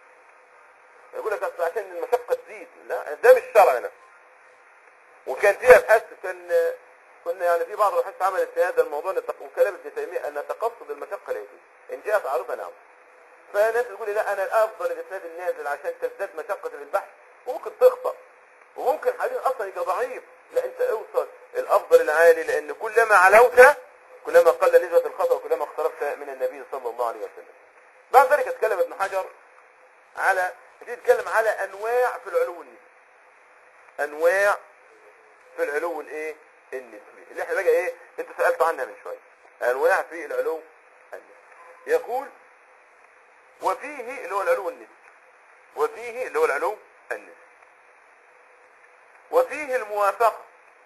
يقول لك اصل عشان المشقه تزيد لا ده مش شرعنا وكان فيها ابحاث كان كنا يعني في بعض الابحاث عملت في هذا الموضوع نتق- وكلام ابن تيميه ان تقصد المشقه لا يجوز ان جاءت عارضه نعم فناس تقول لي لا انا الافضل الاسناد النازل عشان تزداد مشقه في البحث وممكن تخطا وممكن حديث اصلا يبقى ضعيف لا انت اوصل الافضل العالي لان كلما علوت كلما قل نسبه الخطا وكلما اقتربت من النبي صلى الله عليه وسلم بعد ذلك اتكلم ابن حجر على دي تتكلم على انواع في العلو النسبي انواع في العلو الايه النسبي اللي احنا بقى ايه انت سالته عنها من شويه انواع في العلو النسبي يقول وفيه اللي هو العلو النسبي وفيه اللي هو العلو النسبي وفيه الموافقه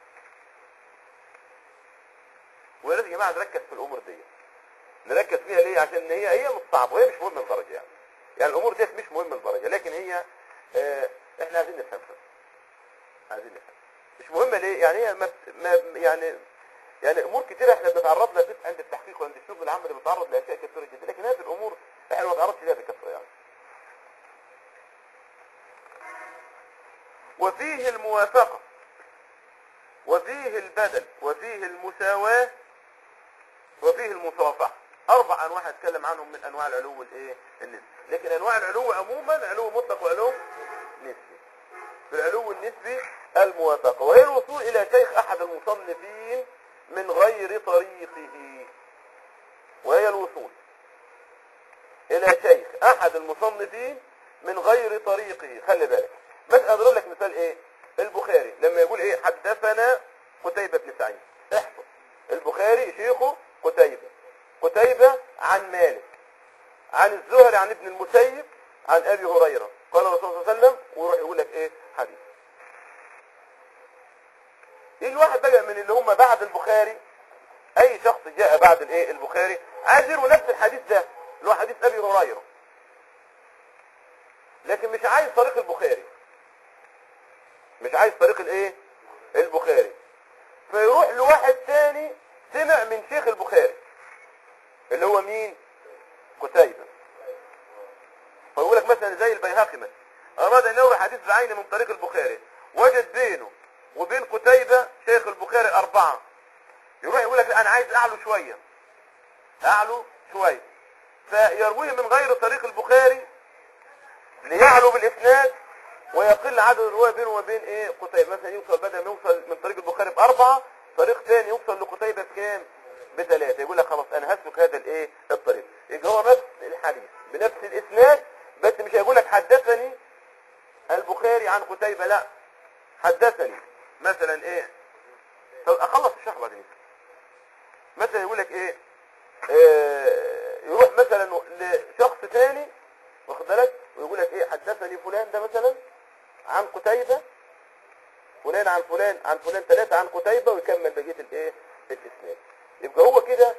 ويا ريت يا جماعه نركز في الامور دي نركز فيها ليه عشان هي هي مش صعبه وهي مش مهمه لدرجه يعني يعني الامور ديت مش مهمه لدرجه لكن هي آه احنا عايزين نفهمها عايزين نفهم مش مهمه ليه يعني هي ما ما يعني يعني امور كتيره احنا بنتعرض لها في عند التحقيق وعند الشغل العملي بنتعرض لاشياء كثيره جدا لكن هذه الامور احنا ما بنتعرضش لها بكثره يعني وفيه الموافقه وفيه البدل وفيه المساواه وفيه المصافحه اربع انواع هتكلم عنهم من انواع العلو الايه النسبي لكن انواع العلو عموما علو مطلق وعلو نسبي في العلو النسبي الموافقه وهي الوصول الى شيخ احد المصنفين من غير طريقه وهي الوصول الى شيخ احد المصنفين من غير طريقه خلي بالك مثلا اضرب لك مثال ايه البخاري لما يقول ايه حدثنا قتيبة بن سعيد احفظ البخاري شيخه قتيبة قتيبة عن مالك عن الزهري عن ابن المسيب عن ابي هريرة قال الرسول صلى الله عليه وسلم ويروح يقول لك ايه حديث يجي واحد بقى من اللي هم بعد البخاري اي شخص جاء بعد الايه البخاري عايز يروي نفس الحديث ده اللي هو حديث ابي هريره لكن مش عايز طريق البخاري مش عايز طريق الايه البخاري فيروح لواحد تاني سمع من شيخ البخاري اللي هو مين قتيبة فيقول لك مثلا زي البيهقي مثلا اراد ان يروي حديث بعين من طريق البخاري وجد بينه وبين قتيبة شيخ البخاري اربعة يروح يقول لك لا انا عايز اعلو شوية اعلو شوية فيرويه من غير طريق البخاري ليعلو بالاسناد ويقل عدد الرواية بينه وبين ايه قتيبة مثلا يوصل بدل ما يوصل من طريق البخاري باربعة طريق ثاني يوصل لقتيبة بكام بثلاثة يقول لك خلاص انا هسلك هذا الايه الطريق يبقى هو نفس الحديث بنفس الاسناد بس مش هيقول لك حدثني البخاري عن قتيبة لا حدثني مثلا ايه طب اخلص الشرح بعدين مثلا يقول لك ايه آه يروح مثلا لشخص ثاني واخد بالك ويقول لك ايه حدثني فلان ده مثلا عن قتيبة فلان عن فلان عن فلان ثلاثة عن قتيبة ويكمل بقية الايه الاسناد يبقى هو كده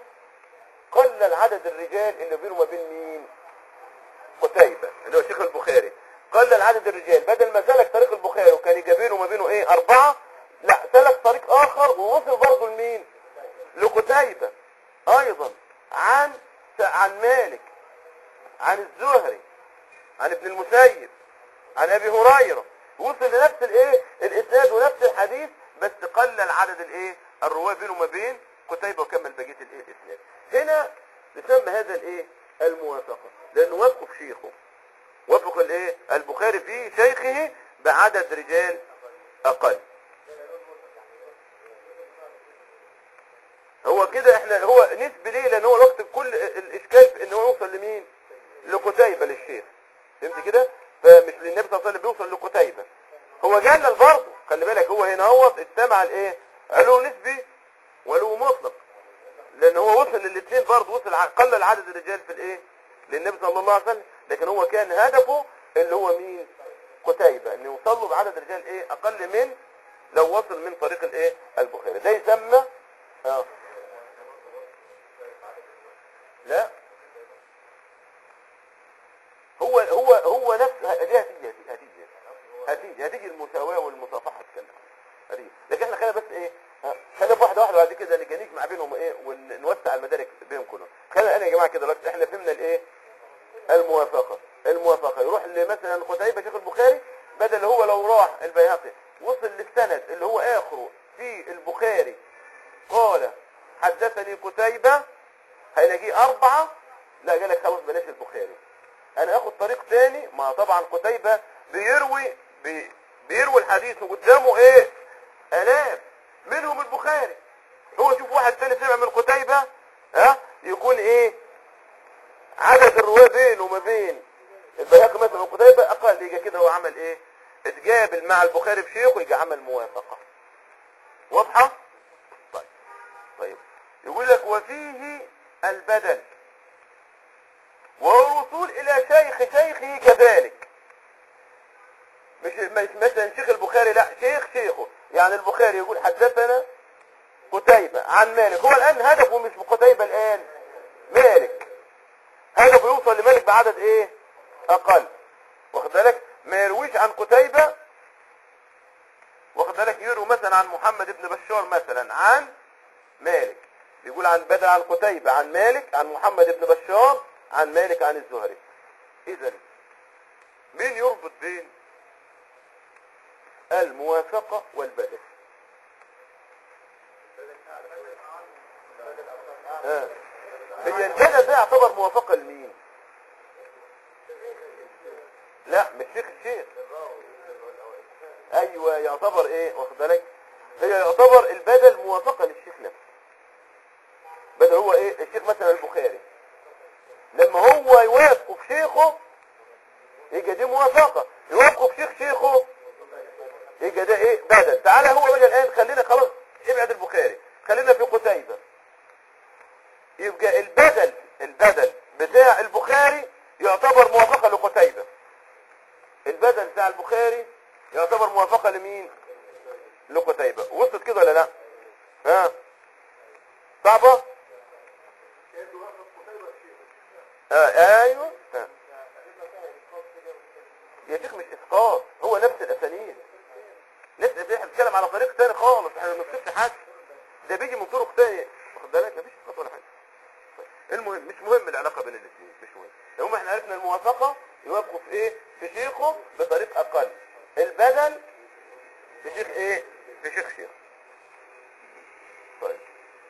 قلل عدد الرجال اللي بينه وما بين مين قتيبة اللي هو شيخ البخاري قلل عدد الرجال بدل ما سلك طريق البخاري وكان يجابين وما بينه ايه اربعة لا سلك طريق اخر ووصل برضه لمين لقتيبة ايضا عن عن مالك عن الزهري عن ابن المسيب عن ابي هريرة وصل لنفس الايه الاسناد ونفس الحديث بس قلل عدد الايه الرواه بينه وما بين قتيبة وكمل بقية الايه الاسناد هنا يسمى هذا الايه الموافقة لانه وافقه في شيخه وافق الايه البخاري في شيخه بعدد رجال اقل هو كده احنا هو نسبي ليه لان هو الوقت كل الاشكال في ان هو يوصل لمين لقتيبة للشيخ فهمت كده فمش للنبي صلى الله عليه وسلم بيوصل لقتيبة هو جلل برضه خلي بالك هو هنا هو استمع الايه علو نسبي وعلو مطلق لان هو وصل للاثنين برضه وصل ع- قلل عدد الرجال في الايه للنبي صلى الله عليه وسلم لكن هو كان هدفه اللي هو مين قتيبة ان يوصل له بعدد رجال ايه اقل من لو وصل من طريق الايه البخاري ده يسمى اه لا هو هو هو نفس دي هتيجي هتيجي هتيجي هتيجي المساواة والمصافحة تكلم هتيجي لكن احنا خلينا بس ايه ها، خلينا في واحدة واحدة بعد كده نيجي نجمع بينهم ايه ونوسع المدارك بينهم كلهم خلينا انا يا جماعة كده دلوقتي احنا فهمنا الايه الموافقة الموافقة يروح لمثلا قتيبة شيخ البخاري بدل هو لو راح البيهقي وصل للسند اللي هو اخره في البخاري قال حدثني قتيبة هيلاقيه أربعة لا قال لك خلاص بلاش البخاري أنا آخد طريق تاني ما طبعا قتيبة بيروي بي بيروي الحديث وقدامه إيه آلاف منهم البخاري هو شوف واحد تاني سمع من قتيبة ها يكون إيه عدد الرواة بينه وما بين البيهقي مثلا وقتيبة أقل يجي كده هو عمل إيه اتقابل مع البخاري بشيخه يجي عمل موافقة واضحة طيب طيب يقول لك وفيه البدل وهو الوصول الى شيخ شيخه كذلك مش مش مثلا شيخ البخاري لا شيخ شيخه يعني البخاري يقول حدثنا قتيبة عن مالك هو الان هدفه مش بقتيبة الان مالك هدفه يوصل لمالك بعدد ايه اقل واخد بالك ما يرويش عن قتيبة واخد بالك يروي مثلا عن محمد بن بشار مثلا عن مالك يقول عن بدر عن قتيبة عن مالك عن محمد بن بشار عن مالك عن الزهري اذا مين يربط بين الموافقة والبدل آه. هي البدل ده يعتبر موافقة لمين لا مش شيخ الشيخ ايوه يعتبر ايه واخد بالك هي يعتبر البدل موافقة للشيخ نفسه بدل هو ايه الشيخ مثلا البخاري لما هو يوافقه في شيخه يبقى دي موافقة يوافقه في شيخ شيخه يبقى ده ايه بدل تعالى هو بقى الان خلينا خلاص ابعد البخاري خلينا في قتيبة يبقى البدل البدل بتاع البخاري يعتبر موافقة لقتيبة البدل بتاع البخاري يعتبر موافقة لمين لقتيبة وصلت كده ولا لا ها صعبة آه ايوه آه. يا شيخ مش اسقاط هو نفس الاسانيد نفس احنا بنتكلم على طريق تاني خالص احنا ما بنسكتش حاجه ده بيجي من طرق تانية واخد بالك مفيش اسقاط ولا حاجه طيب. المهم مش مهم العلاقه بين الاثنين مش مهم المهم احنا عرفنا الموافقه يوافقوا في ايه في شيخه بطريق اقل البدل في شيخ ايه في شيخ شيخ طيب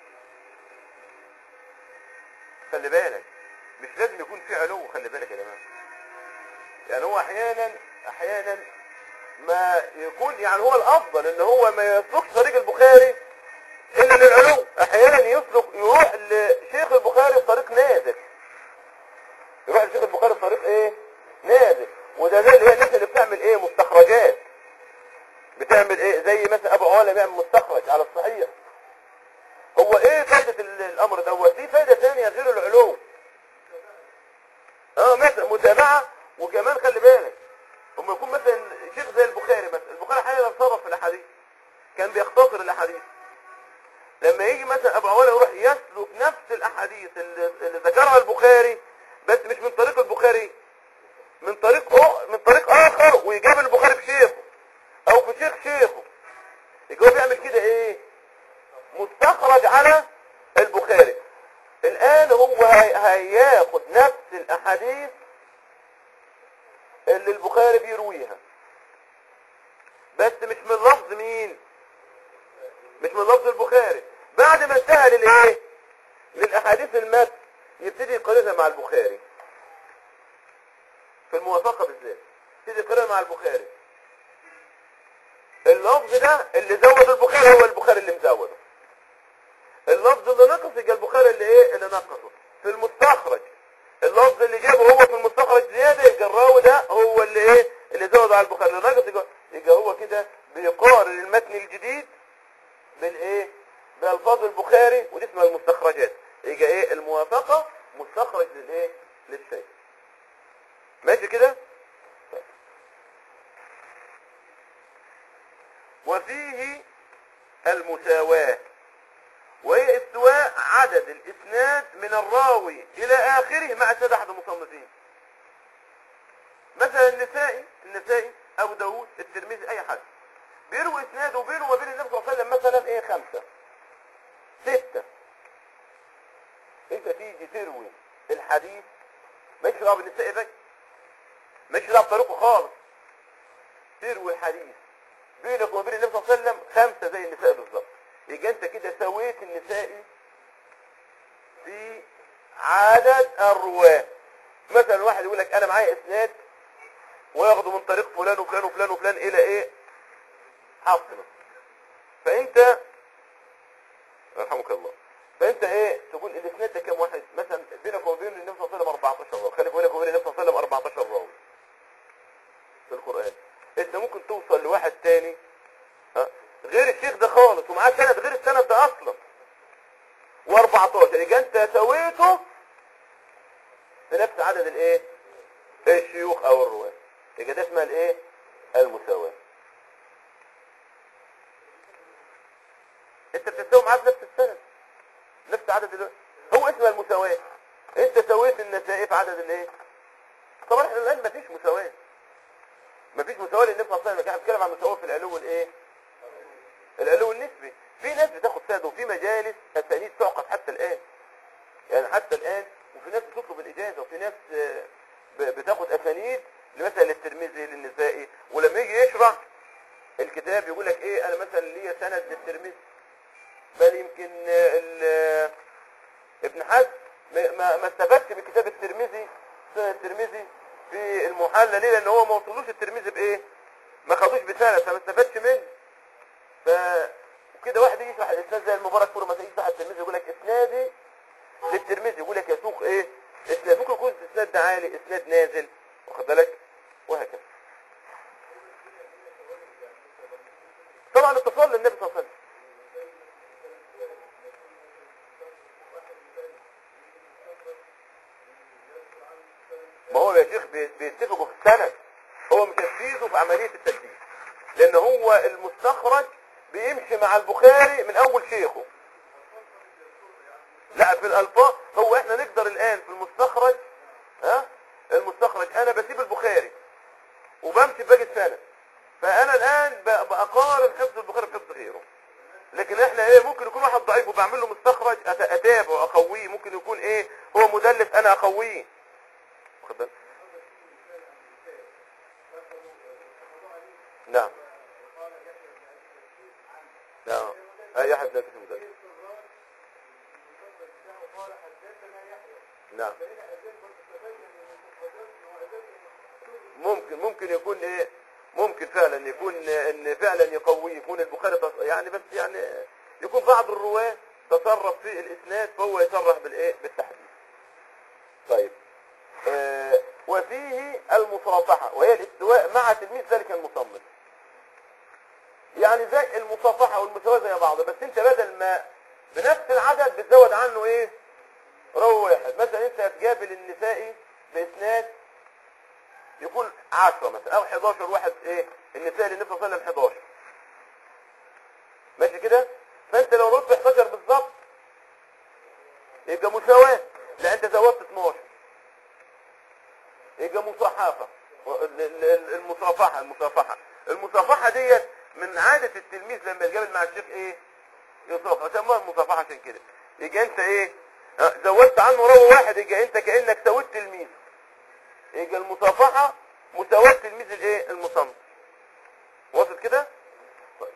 خلي بالك مش لازم يكون في علو خلي بالك يا جماعه يعني هو احيانا احيانا ما يكون يعني هو الافضل ان هو ما يسلكش طريق البخاري الا للعلو احيانا يسلك يروح لشيخ البخاري بطريق نازل يروح لشيخ البخاري بطريق ايه نازل وده زي اللي هي الناس اللي بتعمل ايه مستخرجات بتعمل ايه زي مثلا ابو عوالة بيعمل مستخرج على الصحيح هو ايه فائدة ال- الامر دوت دي فائدة ثانية غير العلو اه مثلا متابعة وكمان خلي بالك هم يكون مثلا شيخ زي البخاري مثلا البخاري حاليا اتصرف في الاحاديث كان بيختصر الاحاديث لما يجي مثلا ابو عوالة يروح يسلك نفس الاحاديث اللي, اللي ذكرها البخاري بس مش من طريق البخاري من طريق أخ... من طريق اخر ويجاب البخاري بشيخه او بشيخ شيخه يبقى هو بيعمل كده ايه مستخرج على البخاري الان هو هي- هياخد نفس الاحاديث اللي البخاري بيرويها بس مش من لفظ مين مش من لفظ البخاري بعد ما انتهى للايه للاحاديث المتن يبتدي يقارنها مع البخاري في الموافقه بالذات يبتدي يقارنها مع البخاري اللفظ ده اللي زود البخاري هو البخاري اللي مزوده اللفظ اللي نقص يبقى البخاري اللي ايه اللي نقصه في المستخرج اللفظ اللي جابه هو في المستخرج زياده يبقى الراوي ده هو اللي ايه اللي زود على البخاري اللي نقص يبقى, يبقى هو كده بيقارن المتن الجديد بالايه بألفاظ البخاري ودي اسمها المستخرجات يبقى ايه الموافقة مستخرج للايه للشيء ماشي كده طيب. وفيه المساواة وهي استواء عدد الاسناد من الراوي الى اخره مع سيد احد المصنفين مثلا النسائي النسائي ابو داود الترمذي اي حد بيروي اسناده وبينه وبين النبي صلى الله عليه وسلم مثلا ايه خمسة ستة انت تيجي تروي الحديث مالكش دعوه بالنسائي ده مالكش دعوه بطريقه خالص تروي الحديث بينك وبين النبي صلى الله عليه وسلم خمسة زي النساء بالظبط يبقى انت كده سويت النسائي في عدد الرواة مثلا واحد يقول لك انا معايا اسناد وياخده من طريق فلان وفلان وفلان وفلان الى ايه حاصلة فانت رحمك الله فانت ايه تقول الاسناد ده كام واحد مثلا بينك وبين النبي صلى الله عليه وسلم 14 راوي خليك بينك وبين النبي صلى الله عليه وسلم 14 راوي في القرآن انت ممكن توصل لواحد تاني ها غير الشيخ ده خالص ومعاه سند غير السند ده اصلا و14 يبقى انت سويته في نفس عدد الايه الشيوخ او الرواه يبقى ده اسمها الايه المساواة انت بتساوي معاه بنفس السند نفس عدد ال... هو اسمها المساواة انت سويت النسائي في عدد الايه طبعا احنا الان مفيش مساواة مفيش مساواة للنبي صلى الله عليه وسلم احنا بنتكلم عن مساواة في العلو الايه العلو النسبي في ناس بتاخد سند وفي مجالس اسانيد تعقد حتى الان يعني حتى الان وفي ناس بتطلب الاجازه وفي ناس آه، ب- بتاخد اسانيد مثلا للترمذي للنسائي ولما يجي يشرح الكتاب يقول لك ايه انا مثلا ليا سند للترمذي بل يمكن آه، ال- آه، ابن حزم ما ما ما استفادش من كتاب الترمذي سنن الترمذي في المحلى ليه لان هو ما وصلوش الترمذي بايه ما خدوش بسنه فما استفادش منه ف وكده واحد يجي يشرح الاسناد زي المبارك فور مثلا يشرح الترمذي يقول لك اسنادي للترمذي يقول لك يسوق ايه اسناد ممكن يكون اسناد ده عالي اسناد نازل واخد بالك وهكذا طبعا اتصال للنبي صلى الله عليه وسلم ما هو يا شيخ بي- بيتفقوا في السند هو مش تنفيذه في عملية التنفيذ لان هو المستخرج بيمشي مع البخاري من اول شيخه لا في الالفاظ هو احنا نقدر الان في المستخرج ها المستخرج انا بسيب البخاري وبمشي باقي السنة فانا الان ب- بقارن حفظ البخاري بحفظ غيره لكن احنا ايه ممكن يكون واحد ضعيف وبعمل له مستخرج أت- اتابعه اقويه ممكن يكون ايه هو مدلس انا اقويه واخد بالك؟ نعم نعم اي احد لا تسمى مدلس نعم ممكن ممكن يكون ايه ممكن فعلا يكون ان فعلا يقوي يكون البخاري تص- يعني بس يعني يكون بعض الرواه تصرف في الاسناد فهو يصرح بالايه بالتحديد طيب آه وفيه المصافحة وهي الاستواء مع تلميذ ذلك المصمم يعني زي المصافحة والمساواة زي بعض بس انت بدل ما بنفس العدد بتزود عنه ايه رو واحد مثلا انت هتقابل النسائي باسناد يكون 10 مثلا او 11 واحد ايه النسائي للنبي صلى الله عليه وسلم 11 ماشي كده فانت لو رحت 11 بالظبط يبقى مساواة لا انت زودت 12 يبقى مصحفة ال- ال- المصافحة المصافحة المصافحة ديت من عادة التلميذ لما يتقابل مع الشيخ ايه يصافح سموها المصافحة عشان كده يبقى انت ايه اه، زودت عنه راوي واحد يبقى انت كأنك سويت تلميذ يبقى المصافحة مساواة تلميذ الايه المصنف واصل كده طيب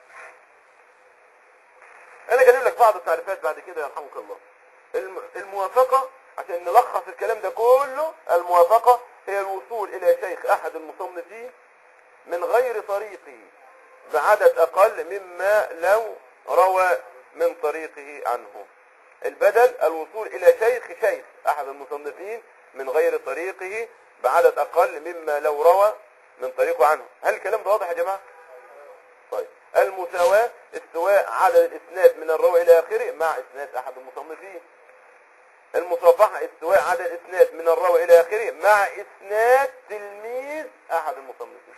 انا جايب لك بعض التعريفات بعد كده يرحمك الله الم- الموافقة عشان نلخص الكلام ده كله الموافقة هي الوصول الى شيخ احد المصنفين من غير طريقه بعدد اقل مما لو روى من طريقه عنه البدل الوصول الى شيخ شيخ احد المصنفين من غير طريقه بعدد اقل مما لو روى من طريقه عنه هل الكلام ده واضح يا جماعة طيب المساواة استواء عدد الاسناد من الراوي الى اخره مع اسناد احد المصنفين المصافحة استواء عدد الاسناد من الراوي الى اخره مع اسناد تلميذ احد المصنفين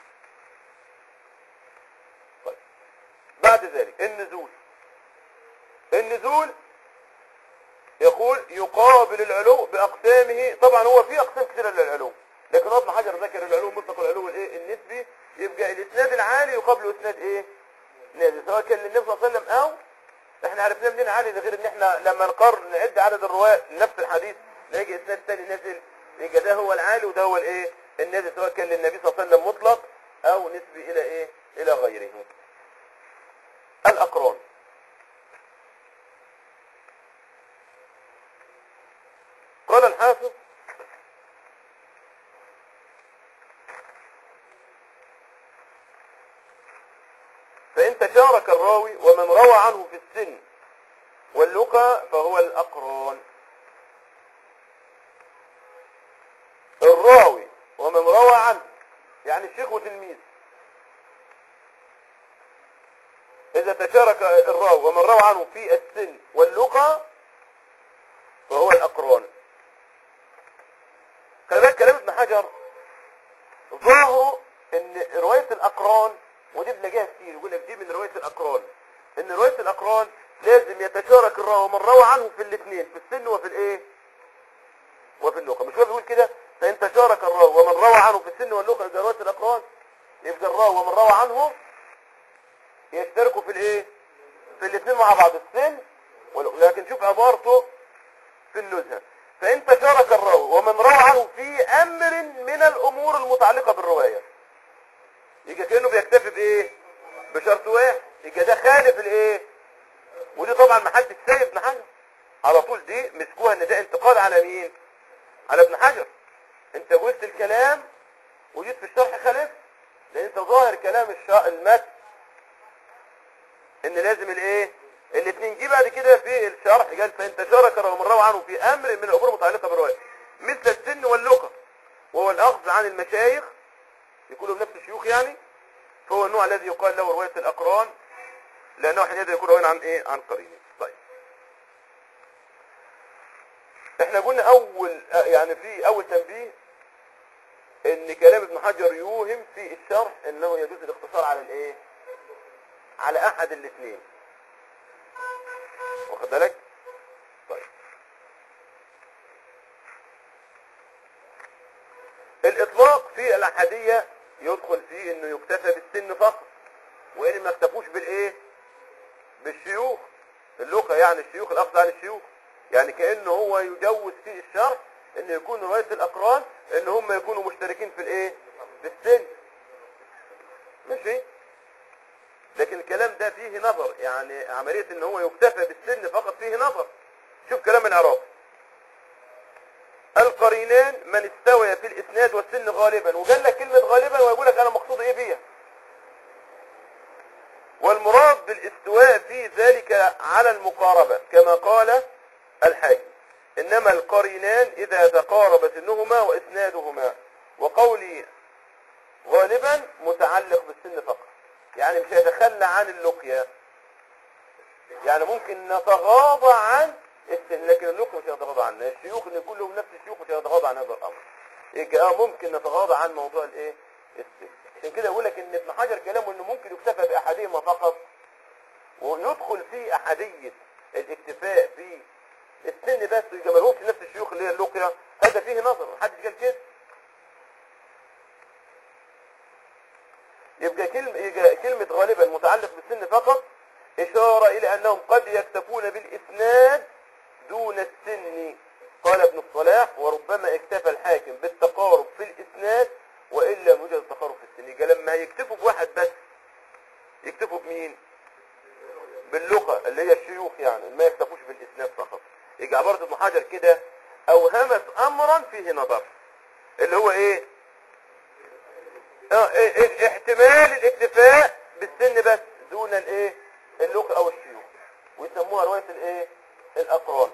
طيب بعد ذلك النزول النزول يقول يقابل العلو باقسامه طبعا هو في اقسام كثيره للعلو لكن ابن حجر ذكر العلو مطلق العلو الايه النسبي يبقى الاسناد العالي يقابل اسناد ايه نازل سواء كان للنبي صلى الله عليه وسلم او احنا عرفنا منين عالي ده غير ان احنا لما نقارن نعد عدد الرواه نفس الحديث نلاقي اسناد ثاني نازل يبقى ده هو العالي وده هو الايه النازل سواء كان للنبي صلى الله عليه وسلم مطلق او نسبي الى ايه الى غيره الاقران قال الحافظ فإن تشارك الراوي ومن روى عنه في السن واللقى فهو الأقران الراوي ومن روى عنه يعني الشيخ وتلميذ إذا تشارك الراوي ومن روى عنه في السن واللقى فهو الأقران خلي بالك كلام ابن حجر ظاهره ان رواية الاقران ودي بنلاقيها كتير يقول لك دي من رواية الاقران ان رواية الاقران لازم يتشارك الراوي ومن روى عنه في الاثنين في السن وفي الايه وفي اللقى مش هو بيقول كده فان تشارك الراوي ومن روى عنه في السن واللقى يبقى رواية الاقران يبقى الراوي ومن روى عنه يشتركوا في الايه في الاثنين مع بعض السن واللقى لكن شوف عبارته في النزهة فإن تشارك الراوي ومن روى عنه في أمر من الأمور المتعلقة بالرواية يبقى كأنه بيكتفي بإيه بشرط واحد يبقى ده خالف الإيه ودي طبعا ما حدش سايب ابن حجر على طول دي مسكوها ان ده انتقاد على مين على ابن حجر انت قلت الكلام وجيت في الشرح خالف لان انت ظاهر كلام الشا... المتن ان لازم الايه الاثنين جه بعد كده في الشرح قال فان تشارك الراوي من روى عنه في امر من الامور المتعلقه بالروايه مثل السن واللقى وهو الاخذ عن المشايخ يكونوا بنفس الشيوخ يعني فهو النوع الذي يقال له روايه الاقران لانه حينئذ يكون راوي عن ايه عن قرينه طيب احنا قلنا اول آه، يعني في اول تنبيه ان كلام ابن حجر يوهم في الشرح انه يجوز الاقتصار على الايه على احد الاثنين واخد بالك طيب الاطلاق في الاحادية يدخل فيه انه يكتفى بالسن فقط وان ما اكتفوش بالايه بالشيوخ اللغة يعني الشيوخ الاخذ عن الشيوخ يعني كأنه هو يجوز في الشرح ان يكون رواية الاقران ان هم يكونوا مشتركين في الايه في السن ماشي لكن الكلام ده فيه نظر يعني عملية ان هو يكتفى بالسن فقط فيه نظر شوف كلام العراق القرينان من استوى في الاسناد والسن غالبا وقال لك كلمة غالبا ويقول لك انا مقصود ايه بيها والمراد بالاستواء في ذلك على المقاربة كما قال الحاكم انما القرينان اذا تقارب سنهما واسنادهما وقولي غالبا متعلق بالسن فقط يعني مش هيتخلى عن اللقيا يعني ممكن نتغاضى عن السن لكن اللقيا مش هنتغاضى عنها الشيوخ اللي كلهم نفس الشيوخ مش هنتغاضى عن هذا الامر يبقى اه ممكن نتغاضى عن موضوع الايه السن عشان كده اقول لك ان ابن حجر كلامه انه ممكن يكتفى باحدهما فقط ويدخل في احاديه الاكتفاء في السن بس يبقى ملهمش نفس الشيوخ اللي هي اللقيا هذا فيه نظر محدش قال كده إشارة إلى أنهم قد يكتفون بالإسناد دون السن قال ابن الصلاح وربما اكتفى الحاكم بالتقارب في الإسناد وإلا يوجد التقارب في السن يبقى لما يكتفوا بواحد بس يكتفوا بمين باللغة اللي هي الشيوخ يعني ما يكتفوش بالإسناد فقط يجي عبارة ابن حجر كده أوهمت أمرا فيه نظر اللي هو إيه اه إيه إيه احتمال الاكتفاء بالسن بس دون الايه اللغة او الشيوخ ويسموها رواية الايه الاقران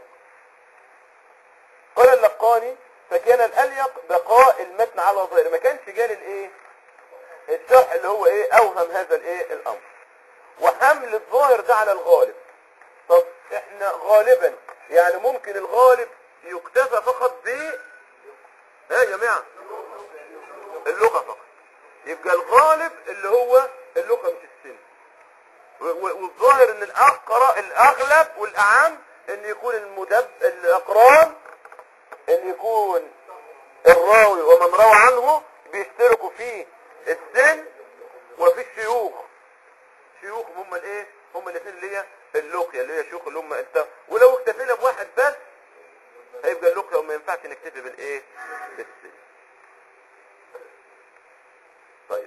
قال اللقاني فكان الاليق بقاء المتن على ظاهره ما كانش جال الايه الشرح اللي هو ايه اوهم هذا الايه الامر وحمل الظاهر ده على الغالب طب احنا غالبا يعني ممكن الغالب يكتفى فقط ب ها يا جماعه اللغه فقط يبقى الغالب اللي هو اللغه مش السن و- و- والظاهر ان الاقرا الاغلب والاعم ان يكون المدب الاقران ان يكون الراوي ومن روى عنه بيشتركوا في السن وفي الشيوخ شيوخ هم الايه هم الاثنين اللي هي اللقيا اللي هي شيوخ اللي هم انت ولو اكتفينا بواحد بس هيبقى اللقيا وما ينفعش نكتفي بالايه بالسن طيب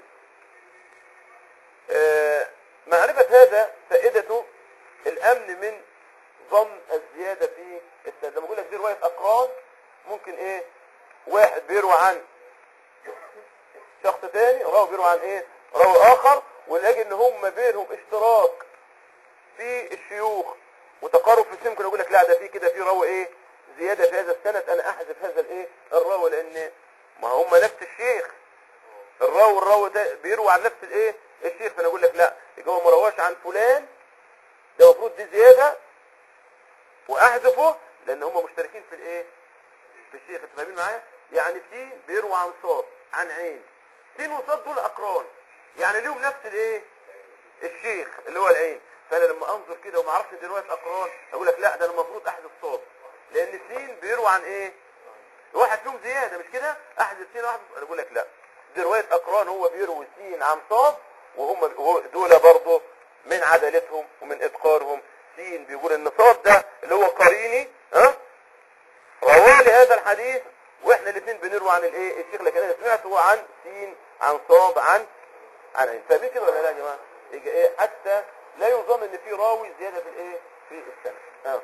آه معرفة هذا فائدته الامن من ظن الزيادة في السند لما اقول لك دي رواية اقران ممكن ايه واحد بيروي عن شخص تاني راوي بيروي عن ايه راوي اخر ونلاقي ان هم بينهم اشتراك في الشيوخ وتقارب في السن ممكن اقول لك لا ده في كده في راوي ايه زيادة في هذا السند انا احذف هذا الايه الراوي لان ما هم نفس الشيخ الراوي والراوي ده بيروي عن نفس الايه الشيخ فانا اقول لك لا يبقى هو ما رواش عن فلان ده المفروض دي زياده واحذفه لان هم مشتركين في الايه في الشيخ انتوا فاهمين معايا يعني سين بيروي عن صاد عن عين سين وصاد دول اقران يعني ليهم نفس الايه الشيخ اللي هو العين فانا لما انظر كده وما اعرفش دي روايه اقران اقول لك لا ده انا المفروض احذف صاد لان سين بيروي عن ايه واحد فيهم زيادة مش كده احد سين واحد انا بقول لك لا دي رواية اقران هو بيروي سين عن صاد وهم وهو- دول برضه من عدالتهم ومن اتقانهم سين بيقول ان صاد ده اللي هو قريني ها روالي هذا الحديث واحنا الاثنين بنروي عن الايه الشيخ لكن انا سمعت هو عن سين عن صاد عن عن عين فاهمين كده ولا لا يا جماعه يجي ايه حتى لا يظن ان في راوي زياده في الايه في السنه اه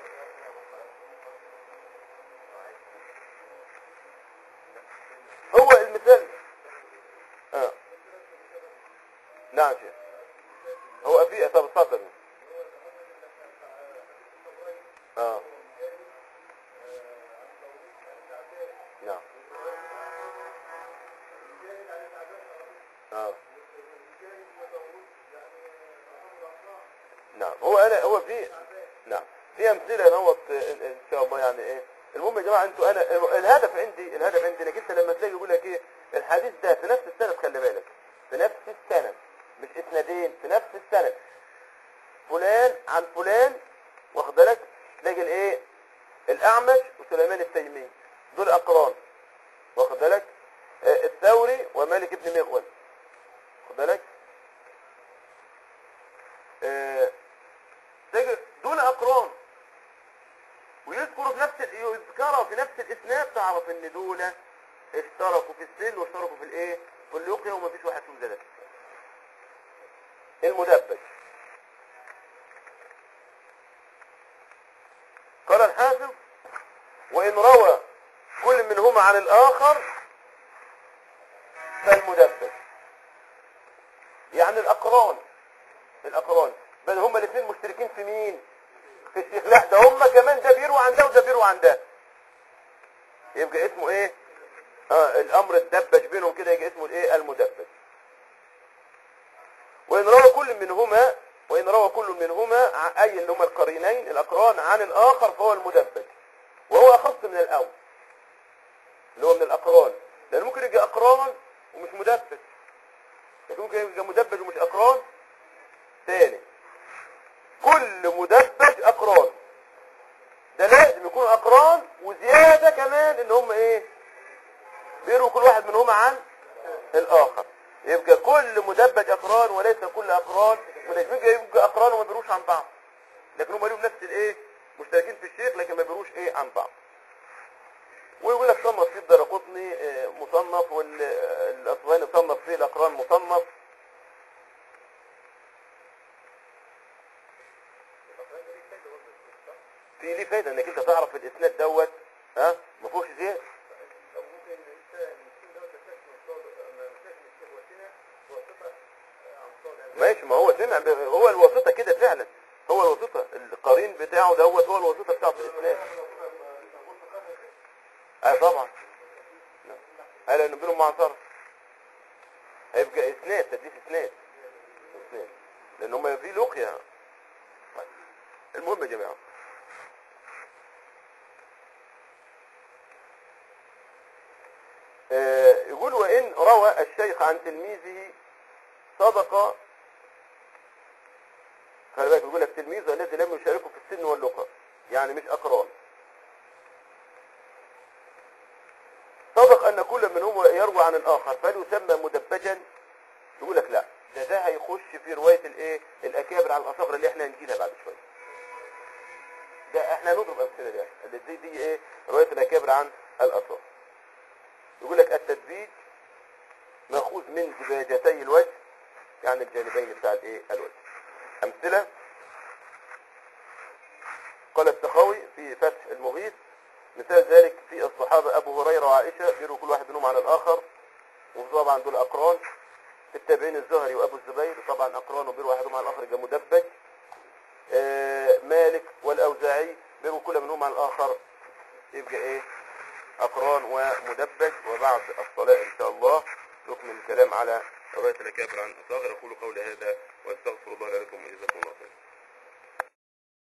هو المثال اه نعم شيخ هو في طب اتفضل اه نعم اه نعم هو انا هو في نعم في امثله نوت ان إن شاء الله يعني ايه المهم يا جماعه انتوا انا الهدف عندي الهدف عندي انك انت لما تلاقي يقول لك ايه الحديث ده في نفس السند خلي بالك في نفس السند مش اسندين في نفس السند فلان عن فلان واخد بالك تلاقي الايه الاعمش وسليمان التيمي دول اقران واخد بالك آه، الثوري ومالك بن مغول واخد بالك آه، تلاقي دول اقران ويذكروا في نفس يذكروا في نفس الاسناد تعرف ان دول اشتركوا في السن واشتركوا في الايه في اللقيا وما فيش واحد فيهم زاد المدبج قال الحافظ وان روى كل منهما عن الاخر فالمدبج يعني الاقران الاقران بل هما الاثنين مشتركين في مين في الشيخ لا ده هما كمان ده بيروى عن ده وده بيروى عن ده يبقى اسمه ايه اه الامر الدبج بينهم كده يبقى اسمه الايه المدبج وان روى كل منهما وان روى كل منهما ع- اي اللي هما القرينين الاقران عن الاخر فهو المدبج وهو اخص من الاول اللي هو من الاقران لان ممكن يجي اقران ومش مدبج لكن ممكن يبقى مدبج ومش اقران ثاني كل مدبج اقران ده لازم يكون اقران وزيادة كمان ان هم ايه بيروا كل واحد منهم عن الاخر يبقى كل مدبج اقران وليس كل اقران مدبج يبقى اقران وما بيروش عن بعض لكن هم لهم نفس الايه مشتركين في الشيخ لكن ما بيروش ايه عن بعض ويقول لك صنف فيه الدرقطني آه، مصنف والاصبهاني صنف فيه الاقران مصنف في ليه فايده انك انت تعرف الاسناد دوت ها ما فيهوش زياده ماشي ما هو سمع ب- هو الواسطه كده فعلا هو الواسطه القرين بتاعه دوت هو الواسطه بتاعه في الاسناد اه طبعا قال لانه بينهم مع صرف هيبقى اسناد تدليس اسناد اسناد لان هم في لقيا طيب. المهم يا جماعه آه، يقول وإن روى الشيخ عن تلميذه صدق خلي بالك بيقول لك تلميذه الذي لم يشاركه في السن واللقى يعني مش أقران صدق أن كل منهم يروى عن الآخر فهل يسمى مدبجا يقول لك لا ده ده هيخش في رواية الايه الأكابر على الأصغر اللي احنا هنجيلها بعد شوية ده احنا نضرب أمثلة دي اللي دي, دي ايه رواية الأكابر عن الأصغر يقول لك التدبيج مأخوذ من زباجتي الوجه يعني الجانبين بتاع الايه الوجه امثله قال السخاوي في فتح المغيث مثال ذلك في الصحابه ابو هريره وعائشه بيروا كل واحد منهم عن الاخر وطبعا دول اقران في التابعين الزهري وابو الزبير طبعا اقران وبيروا واحدهم عن الاخر يبقى مدبج آه، مالك والاوزاعي بيروا كل منهم عن الاخر يبقى ايه أقران ومدبج وبعد الصلاة إن شاء الله نكمل الكلام على رواية الأكابر عن أصاغر أقول قولي هذا وأستغفر الله لكم وجزاكم الله خيرا